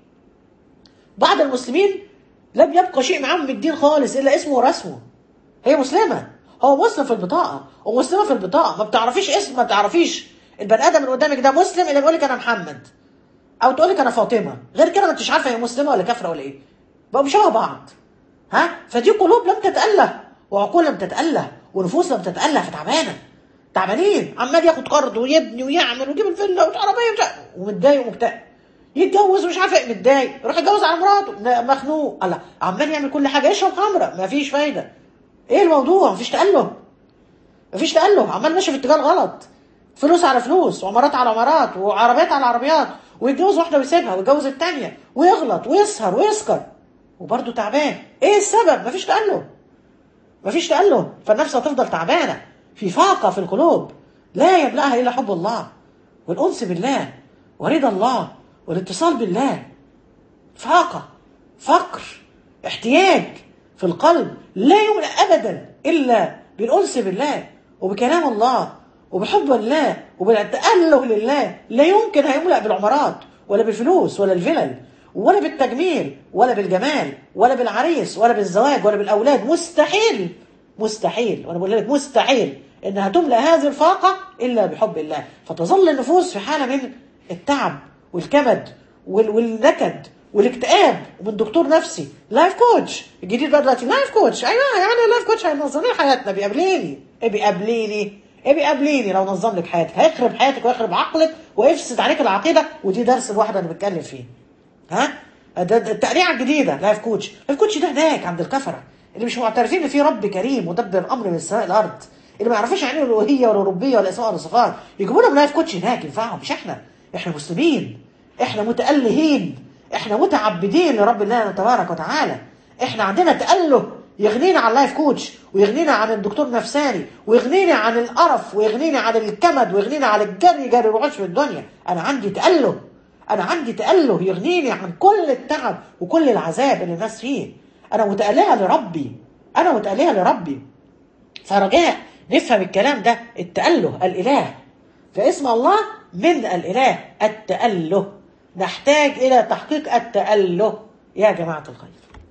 بعض المسلمين لم يبقى شيء معاهم من الدين خالص الا اسمه ورسمه هي مسلمه هو مسلم في البطاقه ومسلمه في البطاقه ما بتعرفيش اسم ما بتعرفيش البني ادم اللي قدامك ده مسلم الا بيقول لك انا محمد او تقول لك انا فاطمه غير كده ما انتش عارفه هي مسلمه ولا كافره ولا ايه بقوا شبه بعض ها فدي قلوب لم تتأله وعقول لم تتأله ونفوس لم تتأله فتعبانه تعبانين عمال ياخد قرض ويبني ويعمل ويجيب الفيلا والعربيه ومش عارف- ومتضايق ومكتئب يتجوز ومش عارف ايه متضايق يروح يتجوز على مراته م- مخنوق الله عمال يعمل كل حاجه يشرب خمره مفيش فايده ايه الموضوع مفيش تأله مفيش تأله عمال ماشي في اتجاه غلط فلوس على فلوس وعمارات على عمارات وعربيات على عربيات ويتجوز واحده ويسيبها ويتجوز التانيه ويغلط ويسهر ويسكر وبرضه تعبان ايه السبب مفيش تأله مفيش تأله فالنفس هتفضل تعبانه في فاقه في القلوب لا يملأها الا حب الله والانس بالله ورضا الله والاتصال بالله فاقة فقر احتياج في القلب لا يملأ أبدا إلا بالأنس بالله وبكلام الله وبحب الله وبالتأله لله لا يمكن هيملأ بالعمارات ولا بالفلوس ولا الفلل ولا بالتجميل ولا بالجمال ولا بالعريس ولا بالزواج ولا بالأولاد مستحيل مستحيل وأنا بقول لك مستحيل إنها تملأ هذه الفاقة إلا بحب الله فتظل النفوس في حالة من التعب والكبد وال- والنكد والاكتئاب ومن دكتور نفسي لايف كوتش الجديد بقى دلوقتي لايف كوتش ايوه يعني لايف كوتش هينظم لي حياتنا بيقابليني ايه بيقابليني ايه بيقابليني لو نظم لك حياتك هيخرب حياتك ويخرب عقلك ويفسد عليك العقيده ودي درس الواحد انا بتكلم فيه ها ده ده التقريعه الجديده لايف كوتش لايف كوتش ده هناك عند الكفره اللي مش معترفين ان في رب كريم مدبر الامر من السماء الارض اللي ما يعرفوش يعني ايه الالوهيه ولا الربيه ولا اسماء ولا صفات يجيبوا لهم لايف كوتش هناك ينفعهم مش احنا احنا مسلمين احنا متألهين احنا متعبدين لرب الله تبارك وتعالى احنا عندنا تأله يغنينا عن اللايف كوتش ويغنينا عن الدكتور نفساني ويغنينا عن القرف ويغنينا عن الكمد ويغنينا عن الجري جري الوحوش في الدنيا انا عندي تأله انا عندي تأله يغنيني عن كل التعب وكل العذاب اللي الناس فيه انا متألهة لربي انا متألهة لربي فرجاء نفهم الكلام ده التأله الإله فاسم الله من الإله التأله نحتاج إلى تحقيق التأله يا جماعة الخير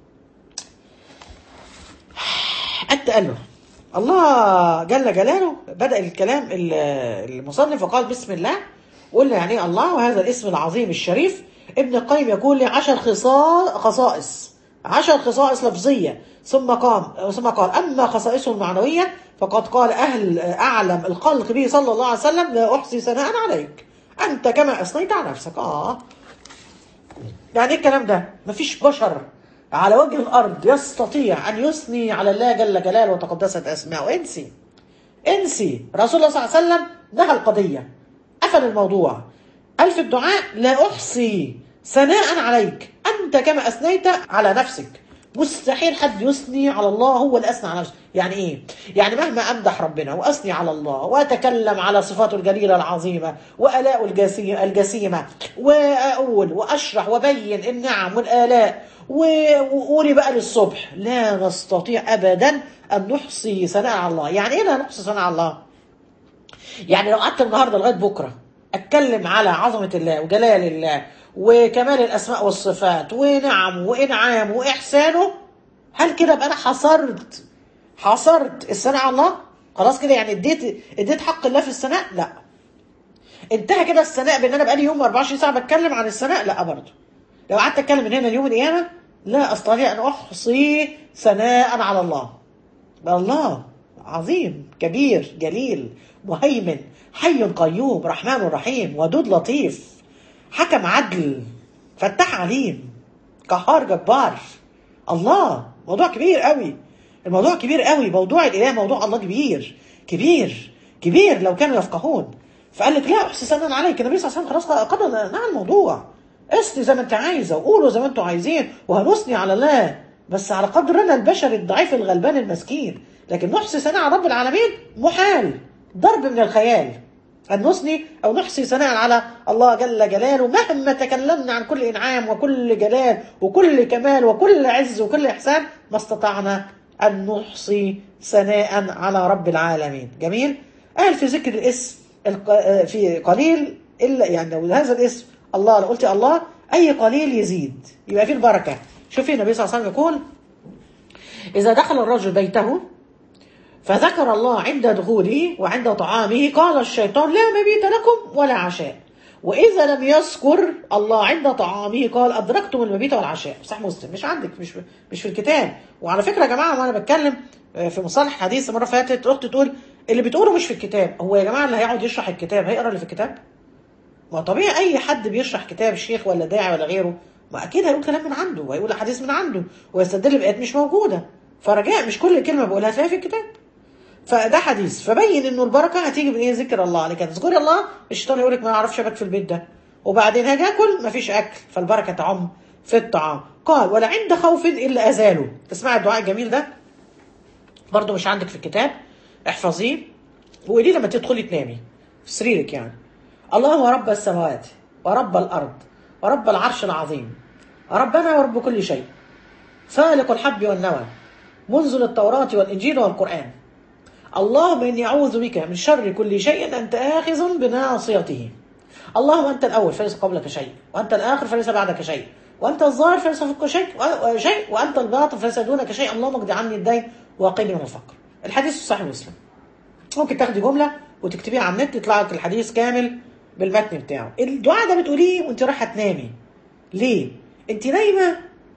التأله الله جل جلاله بدأ الكلام ال- المصنف وقال بسم الله قلنا يعني إيه الله وهذا الاسم العظيم الشريف ابن القيم يقول لي عشر خصال خصائص عشر خصائص لفظية ثم قام ثم قال أما خصائصه المعنوية فقد قال أهل أعلم الخلق به صلى الله عليه وسلم لا أحصي ثناء عليك أنت كما أثنيت على نفسك آه يعني ايه الكلام ده؟ مفيش بشر على وجه الارض يستطيع ان يثني على الله جل جلاله وتقدست اسماؤه انسي انسي رسول الله صلى الله عليه وسلم نهى القضيه قفل الموضوع قال في الدعاء لا احصي ثناء عليك انت كما اثنيت على نفسك مستحيل حد يثني على الله هو اللي اثنى على نفسه يعني ايه يعني مهما امدح ربنا واثني على الله واتكلم على صفاته الجليله العظيمه والاء الجسيمه الجسيمه واقول واشرح وابين النعم والالاء وقولي بقى للصبح لا نستطيع ابدا ان نحصي ثناء على الله يعني ايه لا نحصي ثناء على الله يعني لو قعدت النهارده لغايه بكره اتكلم على عظمه الله وجلال الله وكمال الاسماء والصفات ونعم وانعام واحسانه هل كده ابقى انا حصرت حصرت الثناء على الله خلاص كده يعني اديت اديت حق الله في الثناء لا انتهى كده الثناء بان انا بقالي يوم 24 ساعه بتكلم عن الثناء لا برضه لو قعدت اتكلم من هنا ليوم القيامه لا استطيع ان احصي ثناء على الله الله عظيم كبير جليل مهيمن حي قيوم رحمن رحيم ودود لطيف حكم عدل فتاح عليم قهار جبار الله موضوع كبير قوي الموضوع كبير قوي موضوع الاله موضوع الله كبير كبير كبير لو كانوا يفقهون فقال لك لا احسن ثناء عليك النبي صلى الله عليه وسلم خلاص قضى نعم الموضوع اسني زي ما انت عايزه وقولوا زي ما انتوا عايزين وهنثني على الله بس على قدرنا البشري الضعيف الغلبان المسكين لكن نحصي ثناء على رب العالمين محال ضرب من الخيال أن نثني أو نحصي ثناء على الله جل جلاله مهما تكلمنا عن كل إنعام وكل جلال وكل كمال وكل عز وكل إحسان ما استطعنا أن نحصي ثناء على رب العالمين جميل قال في ذكر الاسم في قليل إلا يعني لو هذا الاسم الله لو قلت الله أي قليل يزيد يبقى فيه البركة شوفي النبي صلى الله عليه وسلم يقول إذا دخل الرجل بيته فذكر الله عند دخوله وعند طعامه قال الشيطان لا مبيت لكم ولا عشاء وإذا لم يذكر الله عند طعامه قال أدركتم المبيت والعشاء صح مسلم مش عندك مش مش في الكتاب وعلى فكرة يا جماعة وأنا بتكلم في مصالح حديث مرة فاتت أختي تقول اللي بتقوله مش في الكتاب هو يا جماعة اللي هيقعد يشرح الكتاب هيقرا اللي في الكتاب ما طبيعي أي حد بيشرح كتاب شيخ ولا داعي ولا غيره ما أكيد هيقول كلام من عنده وهيقول حديث من عنده ويستدل بآيات مش موجودة فرجاء مش كل كلمة بقولها هتلاقيها في الكتاب فده حديث فبين انه البركه هتيجي من ايه ذكر الله عليك تذكري الله الشيطان يقول لك ما اعرفش ابات في البيت ده وبعدين هاجي اكل مفيش اكل فالبركه تعم في الطعام قال ولا عند خوف الا ازاله تسمع الدعاء الجميل ده برضه مش عندك في الكتاب احفظيه وقولي لما تدخلي تنامي في سريرك يعني الله رب السماوات ورب الارض ورب العرش العظيم ربنا ورب كل شيء فالق الحب والنوى منزل التوراة والإنجيل والقرآن اللهم إني أعوذ بك من شر كل شيء أنت آخذ بناصيته اللهم أنت الأول فليس قبلك شيء وأنت الآخر فليس بعدك شيء وأنت الظاهر فليس فوقك شيء شيء وأنت الباطن فليس دونك شيء اللهم اقضي عني الدين وقني من الفقر الحديث صحيح مسلم ممكن تاخدي جملة وتكتبيها على النت يطلع لك الحديث كامل بالمتن بتاعه الدعاء ده بتقوليه وانت رايحة تنامي ليه؟ انت نايمة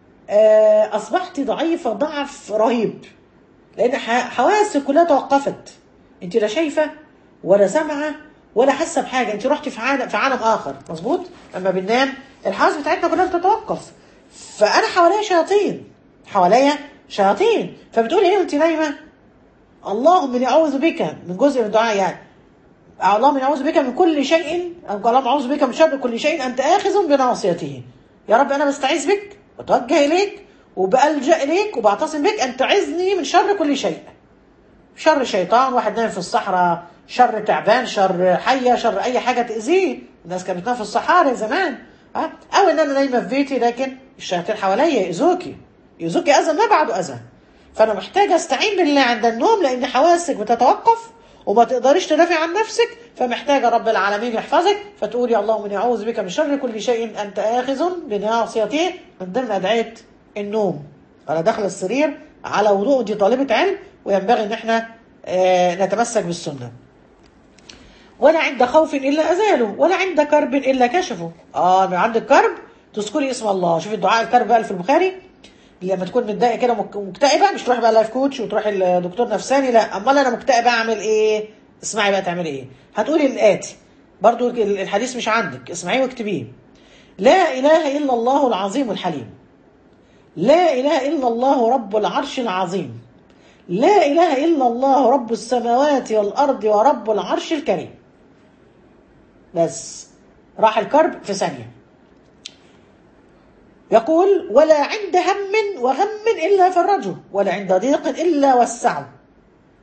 آه أصبحتي ضعيفة ضعف رهيب لان حواسك كلها توقفت انت لا شايفه ولا سامعه ولا حاسه بحاجه انت رحتي في عالم في عالم اخر مظبوط اما بننام الحواس بتاعتنا كلها بتتوقف فانا حواليا شياطين حواليا شياطين فبتقولي ايه وانت نايمه اللهم اني اعوذ بك من جزء من الدعاء يعني اللهم اني اعوذ بك من كل شيء اللهم اعوذ بك من شر كل شيء انت اخذ بناصيته يا رب انا بستعيذ بك واتوجه اليك وبألجأ إليك وبعتصم بك أن تعزني من شر كل شيء شر شيطان واحد نايم في الصحراء شر تعبان شر حية شر أي حاجة تأذيه الناس كانت بتنام في الصحاري زمان ها أو إن أنا نايمة في بيتي لكن الشياطين حواليا يأذوكي يأذوكي أذى ما بعده أذى فأنا محتاجة أستعين بالله عند النوم لأن حواسك بتتوقف وما تقدريش تدافع عن نفسك فمحتاجة رب العالمين يحفظك فتقولي اللهم إني أعوذ بك من شر كل شيء أنت آخذ بناصيته من ضمن أدعية النوم انا داخل السرير على وضوء دي طالبة علم وينبغي ان احنا آه نتمسك بالسنة ولا عند خوف الا ازاله ولا عند كرب الا كشفه اه من عند الكرب تذكري اسم الله شوفي الدعاء الكرب بقى في البخاري لما تكون متضايقه كده مكتئبه مش تروحي بقى لايف كوتش وتروحي لدكتور نفساني لا امال انا مكتئبه اعمل ايه اسمعي بقى تعملي ايه هتقولي الاتي برضو الحديث مش عندك اسمعيه واكتبيه لا اله الا الله العظيم الحليم لا إله إلا الله رب العرش العظيم لا إله إلا الله رب السماوات والأرض ورب العرش الكريم بس راح الكرب في ثانية يقول ولا عند هم وغم إلا فرجه ولا عند ضيق إلا وسعه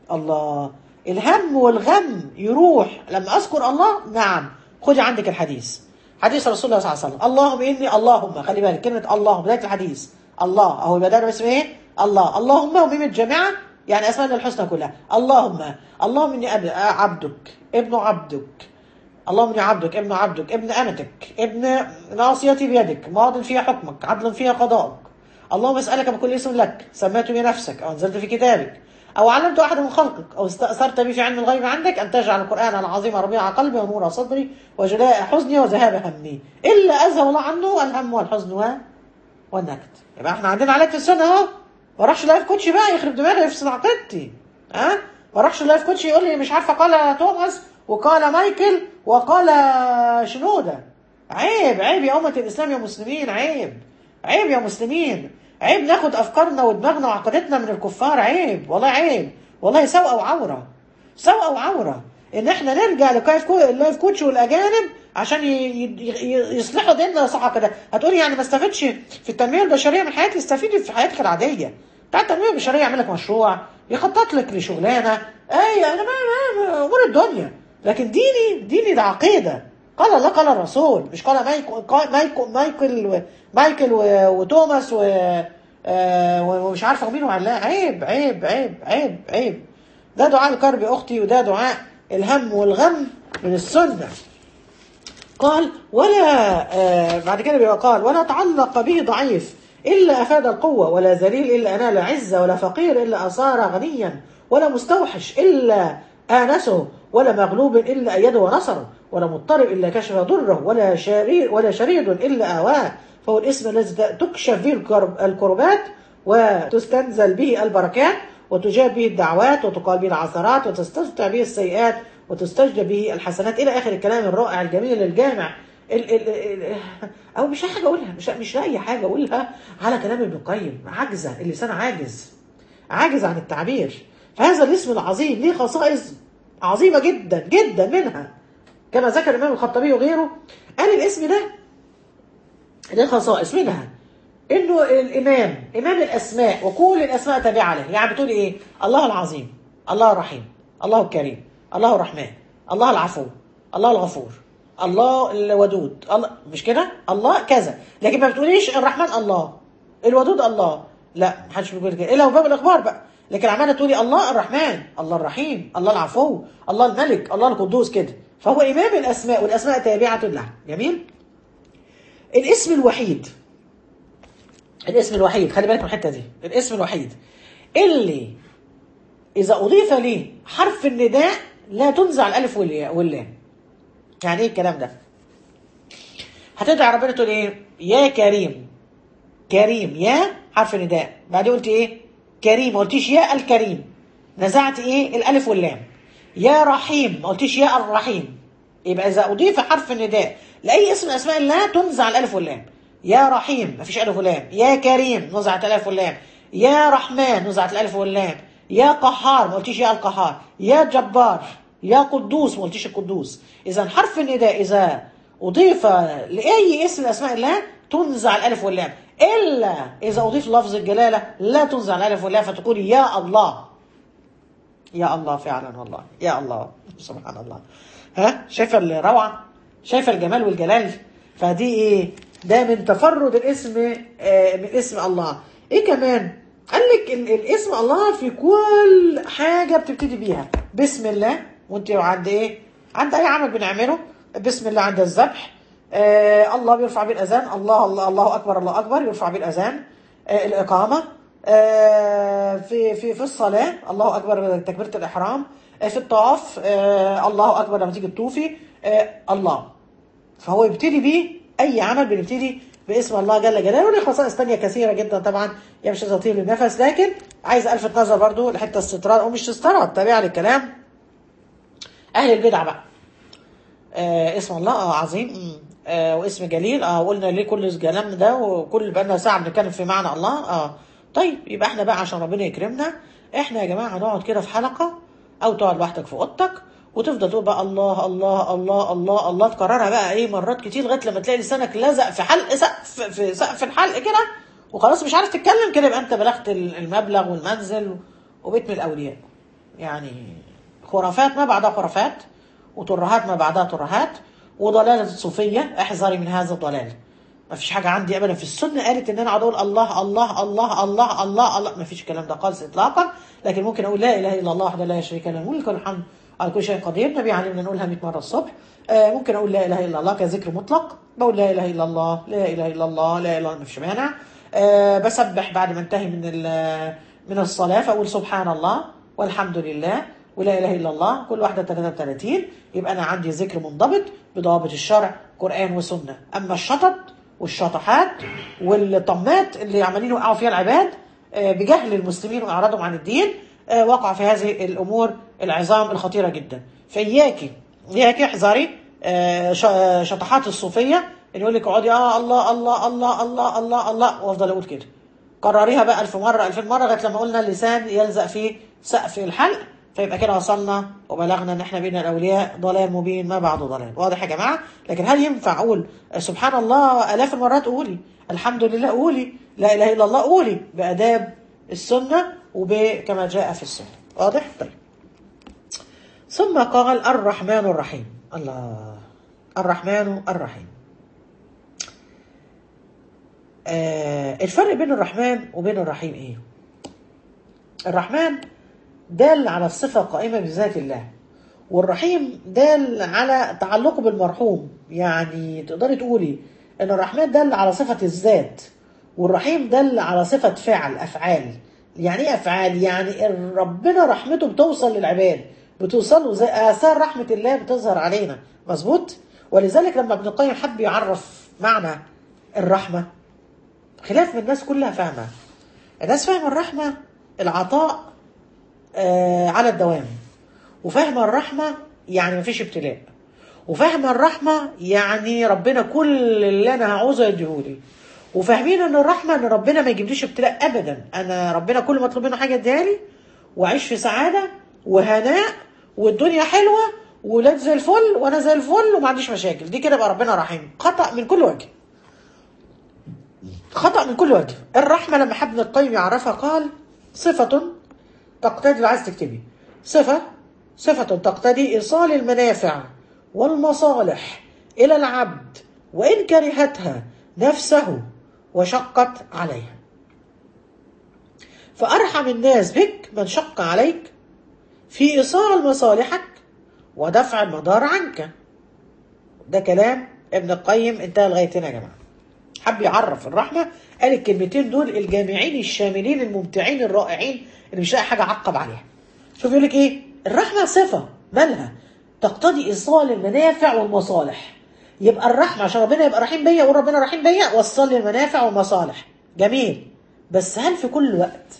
الله الهم والغم يروح لما اذكر الله نعم خدي عندك الحديث حديث رسول الله صلى الله عليه وسلم اللهم اني اللهم خلي بالك كلمه الله بدايه الحديث الله اهو يبقى ده اسمه ايه الله اللهم وميم الجامعه يعني اسماء الحسنى كلها اللهم اللهم اني أب- عبدك ابن عبدك اللهم اني عبدك ابن عبدك ابن امتك ابن ناصيتي بيدك ماض فيها حكمك عدل فيها قضاءك اللهم اسالك بكل اسم لك سميته بنفسك او انزلت في كتابك او علمت احد من خلقك او استاثرت به في علم الغيب عندك ان تجعل القران العظيم ربيع قلبي ونور صدري وجلاء حزني وذهاب همي الا اذهب الله عنه الهم والحزن و- والنكد يبقى احنا عندنا علاج في السنه اهو ما اروحش لايف كوتش بقى يخرب دماغي يفصل عقيدتي ها ما اروحش لايف كوتش يقول لي مش عارفه قال توماس وقال مايكل وقال شنوده عيب عيب يا أمة الإسلام يا مسلمين عيب عيب يا مسلمين عيب ناخد أفكارنا ودماغنا وعقيدتنا من الكفار عيب والله عيب والله سوء وعورة سوء وعورة إن إحنا نرجع للايف كو... اللايف كوتش والأجانب عشان ي... ي... يصلحوا ديننا صح كده هتقولي يعني ما استفدش في التنمية البشرية من حياتي استفيدي في حياتك العادية بتاع التنمية البشرية يعمل لك مشروع يخطط لك لشغلانة أي أنا ما... ما... أمور الدنيا لكن ديني ديني ده عقيدة قال الله قال الرسول مش قال مايكل مايكل مايكل و... مايكل و... وتوماس و... آه ومش عارفه مين وعلا عيب عيب عيب عيب عيب ده دعاء الكرب يا اختي وده دعاء الهم والغم من السنه قال ولا آه بعد كده بيبقى قال ولا تعلق به ضعيف الا افاد القوه ولا ذليل الا انال عزه ولا فقير الا اصار غنيا ولا مستوحش الا آنسه ولا مغلوب إلا أيده ونصره ولا مضطرب إلا كشف ضره ولا شرير ولا شريد إلا آواه فهو الاسم الذي تكشف به الكرب- الكربات وتستنزل به البركات وتجاب به الدعوات وتقال به العثرات وتستفتح به السيئات وتستجلب به الحسنات إلى آخر الكلام الرائع الجميل الجامع ال ال ال أو مش لاقي حاجة أقولها مش مش لاقي حاجة أقولها على كلام ابن القيم عاجزة اللسان عاجز عاجز عن التعبير فهذا الاسم العظيم ليه خصائص عظيمة جدا جدا منها كما ذكر الإمام الخطابي وغيره قال الاسم ده ليه خصائص منها انه الامام امام الاسماء وكل الاسماء تابعه له يعني بتقول ايه الله العظيم الله الرحيم الله الكريم الله الرحمن الله العفو الله الغفور الله الودود الله مش كده الله كذا لكن ما بتقوليش الرحمن الله الودود الله لا محدش بيقول كده الا باب الاخبار بقى لكن عماله تقولي الله الرحمن الله الرحيم الله العفو الله الملك الله القدوس كده فهو امام الاسماء والاسماء تابعه له جميل الاسم الوحيد الاسم الوحيد خلي بالك من الحته دي الاسم الوحيد اللي اذا اضيف ليه حرف النداء لا تنزع الالف والياء واللام يعني ايه الكلام ده هتدعي ربنا تقول ايه يا كريم كريم يا حرف نداء بعدين قلت ايه كريم ما قلتيش يا الكريم نزعت ايه الالف واللام يا رحيم ما قلتيش يا الرحيم يبقى اذا اضيف حرف النداء لاي اسم من اسماء الله تنزع الالف واللام يا رحيم مفيش الف واللام يا كريم نزعت الالف واللام يا رحمن نزعت الالف واللام يا قهار ما قلتيش يا القهار يا جبار يا قدوس ما قلتيش القدوس اذا حرف النداء اذا اضيف لاي اسم من اسماء الله تنزع الالف واللام الا اذا اضيف لفظ الجلاله لا تنزع الالف واللام فتقول يا الله يا الله فعلا والله يا الله سبحان الله ها شايفه الروعه شايفه الجمال والجلال فدي ايه ده من تفرد الاسم آه من اسم الله ايه كمان قال لك ال- الاسم الله في كل حاجه بتبتدي بيها بسم الله وانت عند ايه عند اي عمل بنعمله بسم الله عند الذبح آه الله بيرفع بالاذان الله الله الله اكبر الله اكبر يرفع بالاذان آه الاقامه آه في في في الصلاه الله اكبر تكبيره الاحرام آه في الطواف آه الله اكبر لما تيجي تطوفي آه الله فهو يبتدي بيه اي عمل بنبتدي باسم الله جل جلاله وليه خصائص تانية كثيرة جدا طبعا هي مش تطير للنفس لكن عايز الفت نظر برضو لحته استطراد او مش استطراد تابعه للكلام اهل البدع بقى آه اسم الله اه عظيم مم. آه واسم جليل اه قلنا ليه كل الكلام ده وكل بقالنا ساعه بنتكلم في معنى الله اه طيب يبقى احنا بقى عشان ربنا يكرمنا احنا يا جماعه نقعد كده في حلقه او تقعد لوحدك في اوضتك وتفضل تقول بقى الله الله الله الله الله تكررها بقى ايه مرات كتير لغايه لما تلاقي لسانك لزق في حلق سقف في سقف الحلق كده وخلاص مش عارف تتكلم كده يبقى انت بلغت المبلغ والمنزل وبيت من الاولياء يعني خرافات ما بعدها خرافات وترهات ما بعدها ترهات وضلالة الصوفية احذري من هذا الضلال ما فيش حاجة عندي أبدا في السنة قالت إن أنا أقعد أقول الله الله الله الله الله الله ما فيش الكلام ده خالص إطلاقا لكن ممكن أقول لا إله إلا الله وحده لا شريك له الملك والحمد على كل شيء قدير النبي علمنا نقولها 100 مرة الصبح آه ممكن أقول لا إله إلا الله كذكر مطلق بقول لا إله إلا الله لا إله إلا الله لا إله إلا الله ما فيش مانع آه بسبح بعد ما انتهي من ال- من الصلاة فأقول سبحان الله والحمد لله ولا اله الا الله كل واحده 33 يبقى انا عندي ذكر منضبط بضوابط الشرع قران وسنه اما الشطط والشطحات والطمات اللي عمالين يوقعوا فيها العباد آه، بجهل المسلمين واعراضهم عن الدين آه، وقع في هذه الامور العظام الخطيره جدا فاياكي اياكي احذري آه، ش- شطحات الصوفيه اللي يقول لك اقعدي اه الله الله الله الله الله الله وافضل اقول كده كرريها بقى ألف مرة ألفين مرة لغاية لما قلنا اللسان يلزق في سقف الحلق فيبقى كده وصلنا وبلغنا ان احنا بين الاولياء ضلال مبين ما بعده ضلال واضح يا جماعه لكن هل ينفع اقول سبحان الله الاف المرات قولي الحمد لله قولي لا اله الا الله قولي باداب السنه وبكما جاء في السنه واضح طيب ثم قال الرحمن الرحيم الله الرحمن الرحيم آه الفرق بين الرحمن وبين الرحيم ايه الرحمن دال على الصفة قائمة بذات الله والرحيم دال على تعلقه بالمرحوم يعني تقدري تقولي ان الرحمن دل على صفة الذات والرحيم دل على صفة فعل افعال يعني ايه افعال يعني إن ربنا رحمته بتوصل للعباد بتوصل له زي اثار رحمة الله بتظهر علينا مظبوط ولذلك لما ابن القيم حب يعرف معنى الرحمة خلاف من الناس كلها فاهمة الناس فاهمة الرحمة العطاء آه على الدوام وفاهمة الرحمة يعني مفيش ابتلاء وفاهمة الرحمة يعني ربنا كل اللي أنا هعوزه يديهولي وفاهمين ان الرحمة ان ربنا ما يجيبليش ابتلاء ابدا انا ربنا كل ما اطلب منه حاجة اديها لي واعيش في سعادة وهناء والدنيا حلوة ولاد زي الفل وانا زي الفل وما عنديش مشاكل دي كده بقى ربنا رحيم خطأ من كل وجه خطأ من كل وجه الرحمة لما حب ابن القيم يعرفها قال صفة تقتضي لو عايز تكتبي صفة صفة تقتضي إيصال المنافع والمصالح إلى العبد وإن كرهتها نفسه وشقت عليها فأرحم الناس بك من شق عليك في إيصال مصالحك ودفع المضار عنك ده كلام ابن القيم انتهى لغاية هنا يا جماعة حب يعرف الرحمة قال الكلمتين دول الجامعين الشاملين الممتعين الرائعين اللي مش لاقي حاجة عقب عليها شوف يقول لك ايه الرحمة صفة مالها تقتضي إيصال المنافع والمصالح يبقى الرحمة عشان ربنا يبقى رحيم بيا يقول ربنا رحيم بيا وصل لي المنافع والمصالح جميل بس هل في كل وقت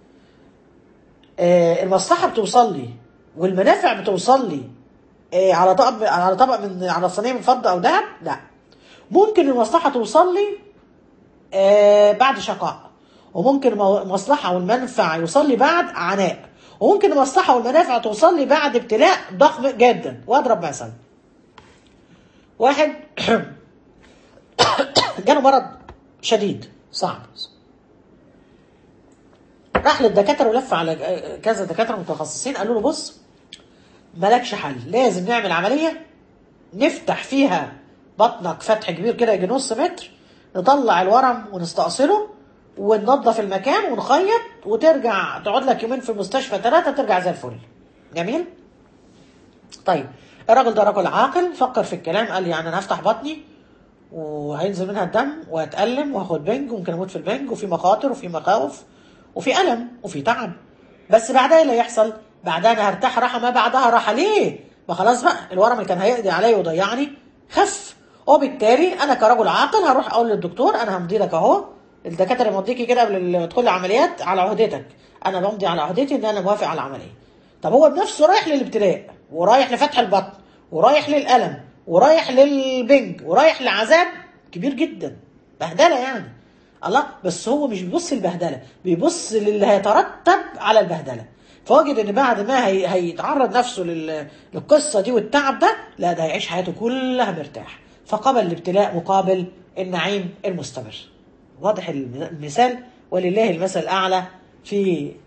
آه المصلحة بتوصل لي والمنافع بتوصل لي آه على طبق على طبق من على صينية من فضة أو ذهب لا ممكن المصلحة توصل لي آه بعد شقاء وممكن المصلحة والمنفعة يوصل لي بعد عناء وممكن المصلحة والمنافع توصل لي بعد ابتلاء ضخم جدا واضرب مثلا واحد جاله مرض شديد صعب راح للدكاتره ولف على كذا دكاتره متخصصين قالوا له بص مالكش حل لازم نعمل عمليه نفتح فيها بطنك فتح كبير كده يجي نص متر نطلع الورم ونستأصله وننظف المكان ونخيط وترجع تقعد لك يومين في المستشفى ثلاثة ترجع زي الفل جميل طيب الراجل ده راجل عاقل فكر في الكلام قال يعني انا هفتح بطني وهينزل منها الدم وهتألم وهاخد بنج وممكن اموت في البنج وفي مخاطر وفي مخاوف وفي ألم وفي تعب بس بعدها ايه اللي هيحصل؟ بعدها انا هرتاح راحة ما بعدها راحة ليه؟ ما خلاص بقى الورم اللي كان هيقضي عليا ويضيعني خف وبالتالي انا كرجل عاقل هروح اقول للدكتور انا همضي لك اهو الدكاتره يمضيكي كده قبل ما تدخلي عمليات على عهدتك انا بمضي على عهدتي ان انا موافق على العمليه طب هو بنفسه رايح للابتلاء ورايح لفتح البطن ورايح للالم ورايح للبنج ورايح لعذاب كبير جدا بهدله يعني الله بس هو مش بيبص للبهدله بيبص للي هيترتب على البهدله فوجد ان بعد ما هي... هيتعرض نفسه لل... للقصه دي والتعب ده لا ده هيعيش حياته كلها مرتاح فقبل الابتلاء مقابل النعيم المستمر واضح المثال ولله المثل الأعلى في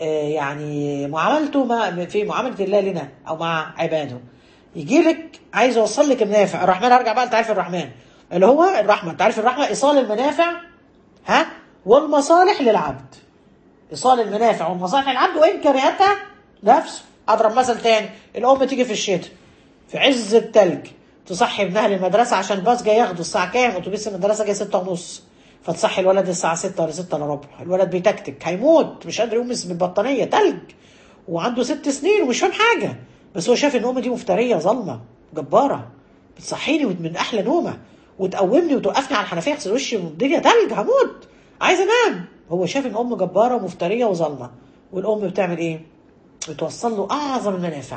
آه، يعني معاملته ما في معامله الله لنا او مع عباده يجي لك عايز يوصل لك المنافع الرحمن ارجع بقى لتعريف الرحمن اللي هو الرحمه تعريف الرحمه ايصال المنافع ها والمصالح للعبد ايصال المنافع والمصالح للعبد وان كرهتها نفسه اضرب مثل تاني الام تيجي في الشتاء في عز التلج تصحي ابنها للمدرسه عشان الباص جاي ياخده الساعه كام اتوبيس المدرسه جاي ستة ونص فتصحي الولد الساعه 6 ولا 6 الا ربع الولد بيتكتك هيموت مش قادر يقوم من البطانيه تلج وعنده ست سنين ومش فاهم حاجه بس هو شايف ان امي دي مفتريه ظالمه جباره بتصحيني من احلى نومه وتقومني وتوقفني على الحنفيه اغسل وشي الدنيا تلج هموت عايز انام هو شايف ان ام جباره ومفتريه وظالمه والام بتعمل ايه؟ بتوصل له اعظم المنافع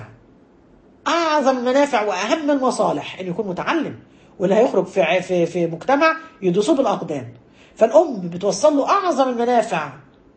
اعظم المنافع واهم المصالح ان يكون متعلم واللي هيخرج في ع- في في مجتمع يدوسوه بالاقدام فالام بتوصل له اعظم المنافع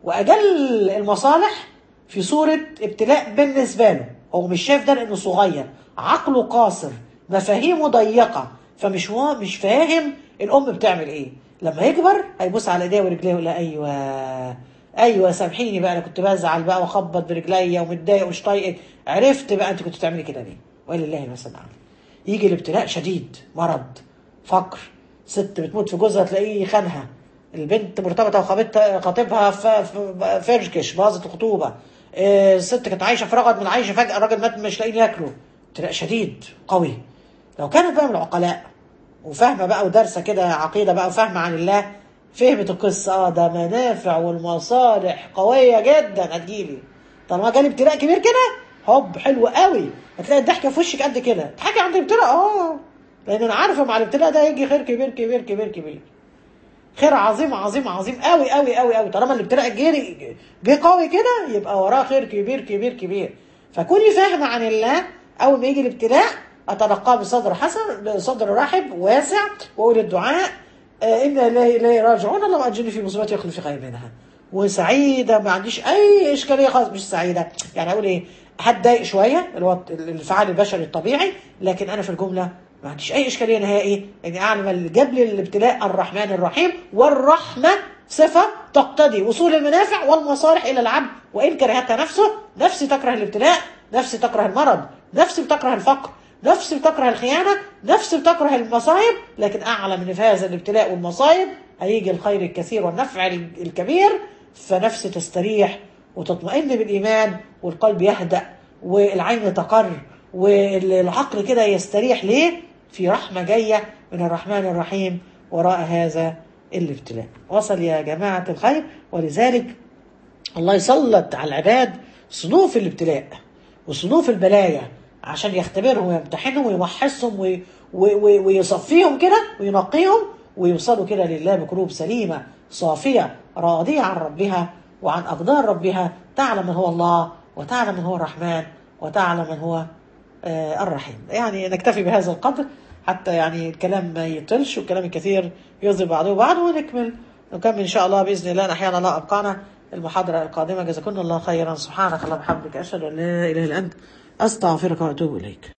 واجل المصالح في صوره ابتلاء بالنسبه له هو مش شايف ده لانه صغير عقله قاصر مفاهيمه ضيقه فمش هو مش فاهم الام بتعمل ايه لما يكبر هيبص على ايديه ورجليه ويقول لها ايوه ايوه سامحيني بقى انا كنت بزعل بقى واخبط برجليا ومتضايق ومش طايقك عرفت بقى انت كنت بتعملي كده ليه ولله المثل الاعلى يجي الابتلاء شديد مرض فقر ست بتموت في جوزها تلاقيه خانها البنت مرتبطه وخطيبها خطيبها ف- ف- فركش باظت الخطوبه آه، الست كانت عايشه في رغد من العيشه فجاه الراجل مات مش لاقيين ياكلوا ابتلاء شديد قوي لو كانت بقى من العقلاء وفاهمه بقى ودارسه كده عقيده بقى وفاهمه عن الله فهمت القصه اه ده منافع والمصالح قويه جدا هتجيلي طالما جالي ابتلاء كبير كده هوب حلو قوي هتلاقي الضحكه في وشك قد كده تضحكي عند الابتلاء اه لان انا عارفه مع الابتلاء ده هيجي خير كبير كبير كبير كبير خير عظيم عظيم عظيم قوي قوي قوي قوي طالما الابتلاء جه جه قوي كده يبقى وراه خير كبير كبير كبير فكوني فاهمه عن الله اول ما يجي الابتلاء اتلقاه بصدر حسن بصدر رحب واسع واقول الدعاء آه، إنا إليه إليه راجعون اللهم أجرني في مصيبتي يخلف في خير منها وسعيدة ما عنديش أي إشكالية خالص مش سعيدة يعني أقول إيه هتضايق شوية اللي هو الانفعال البشري الطبيعي لكن أنا في الجملة ما عنديش أي إشكالية نهائي إني أعلم اللي جاب لي الابتلاء الرحمن الرحيم والرحمة صفة تقتضي وصول المنافع والمصالح إلى العبد وإن كرهتها نفسه نفسي تكره الابتلاء نفسي تكره المرض نفسي بتكره الفقر نفسي بتكره الخيانة نفسي بتكره المصايب لكن أعلم أن في هذا الابتلاء والمصايب هيجي الخير الكثير والنفع الكبير فنفسي تستريح وتطمئن بالإيمان والقلب يهدأ والعين تقر والعقل كده يستريح ليه في رحمة جاية من الرحمن الرحيم وراء هذا الابتلاء وصل يا جماعة الخير ولذلك الله يسلط على العباد صنوف الابتلاء وصنوف البلايا عشان يختبرهم ويمتحنهم ويمحصهم وي وي وي ويصفيهم كده وينقيهم ويوصلوا كده لله بقلوب سليمة صافية راضية عن ربها وعن أقدار ربها تعلم من هو الله وتعلم من هو الرحمن وتعلم من هو آه الرحيم يعني نكتفي بهذا القدر حتى يعني الكلام ما يطلش والكلام الكثير يضرب بعضه بعض ونكمل نكمل إن شاء الله بإذن الله أحيانا لا أبقانا المحاضرة القادمة جزاكم الله خيرا سبحانك اللهم وبحمدك أشهد أن لا إله إلا أنت أستغفرك وأتوب إليك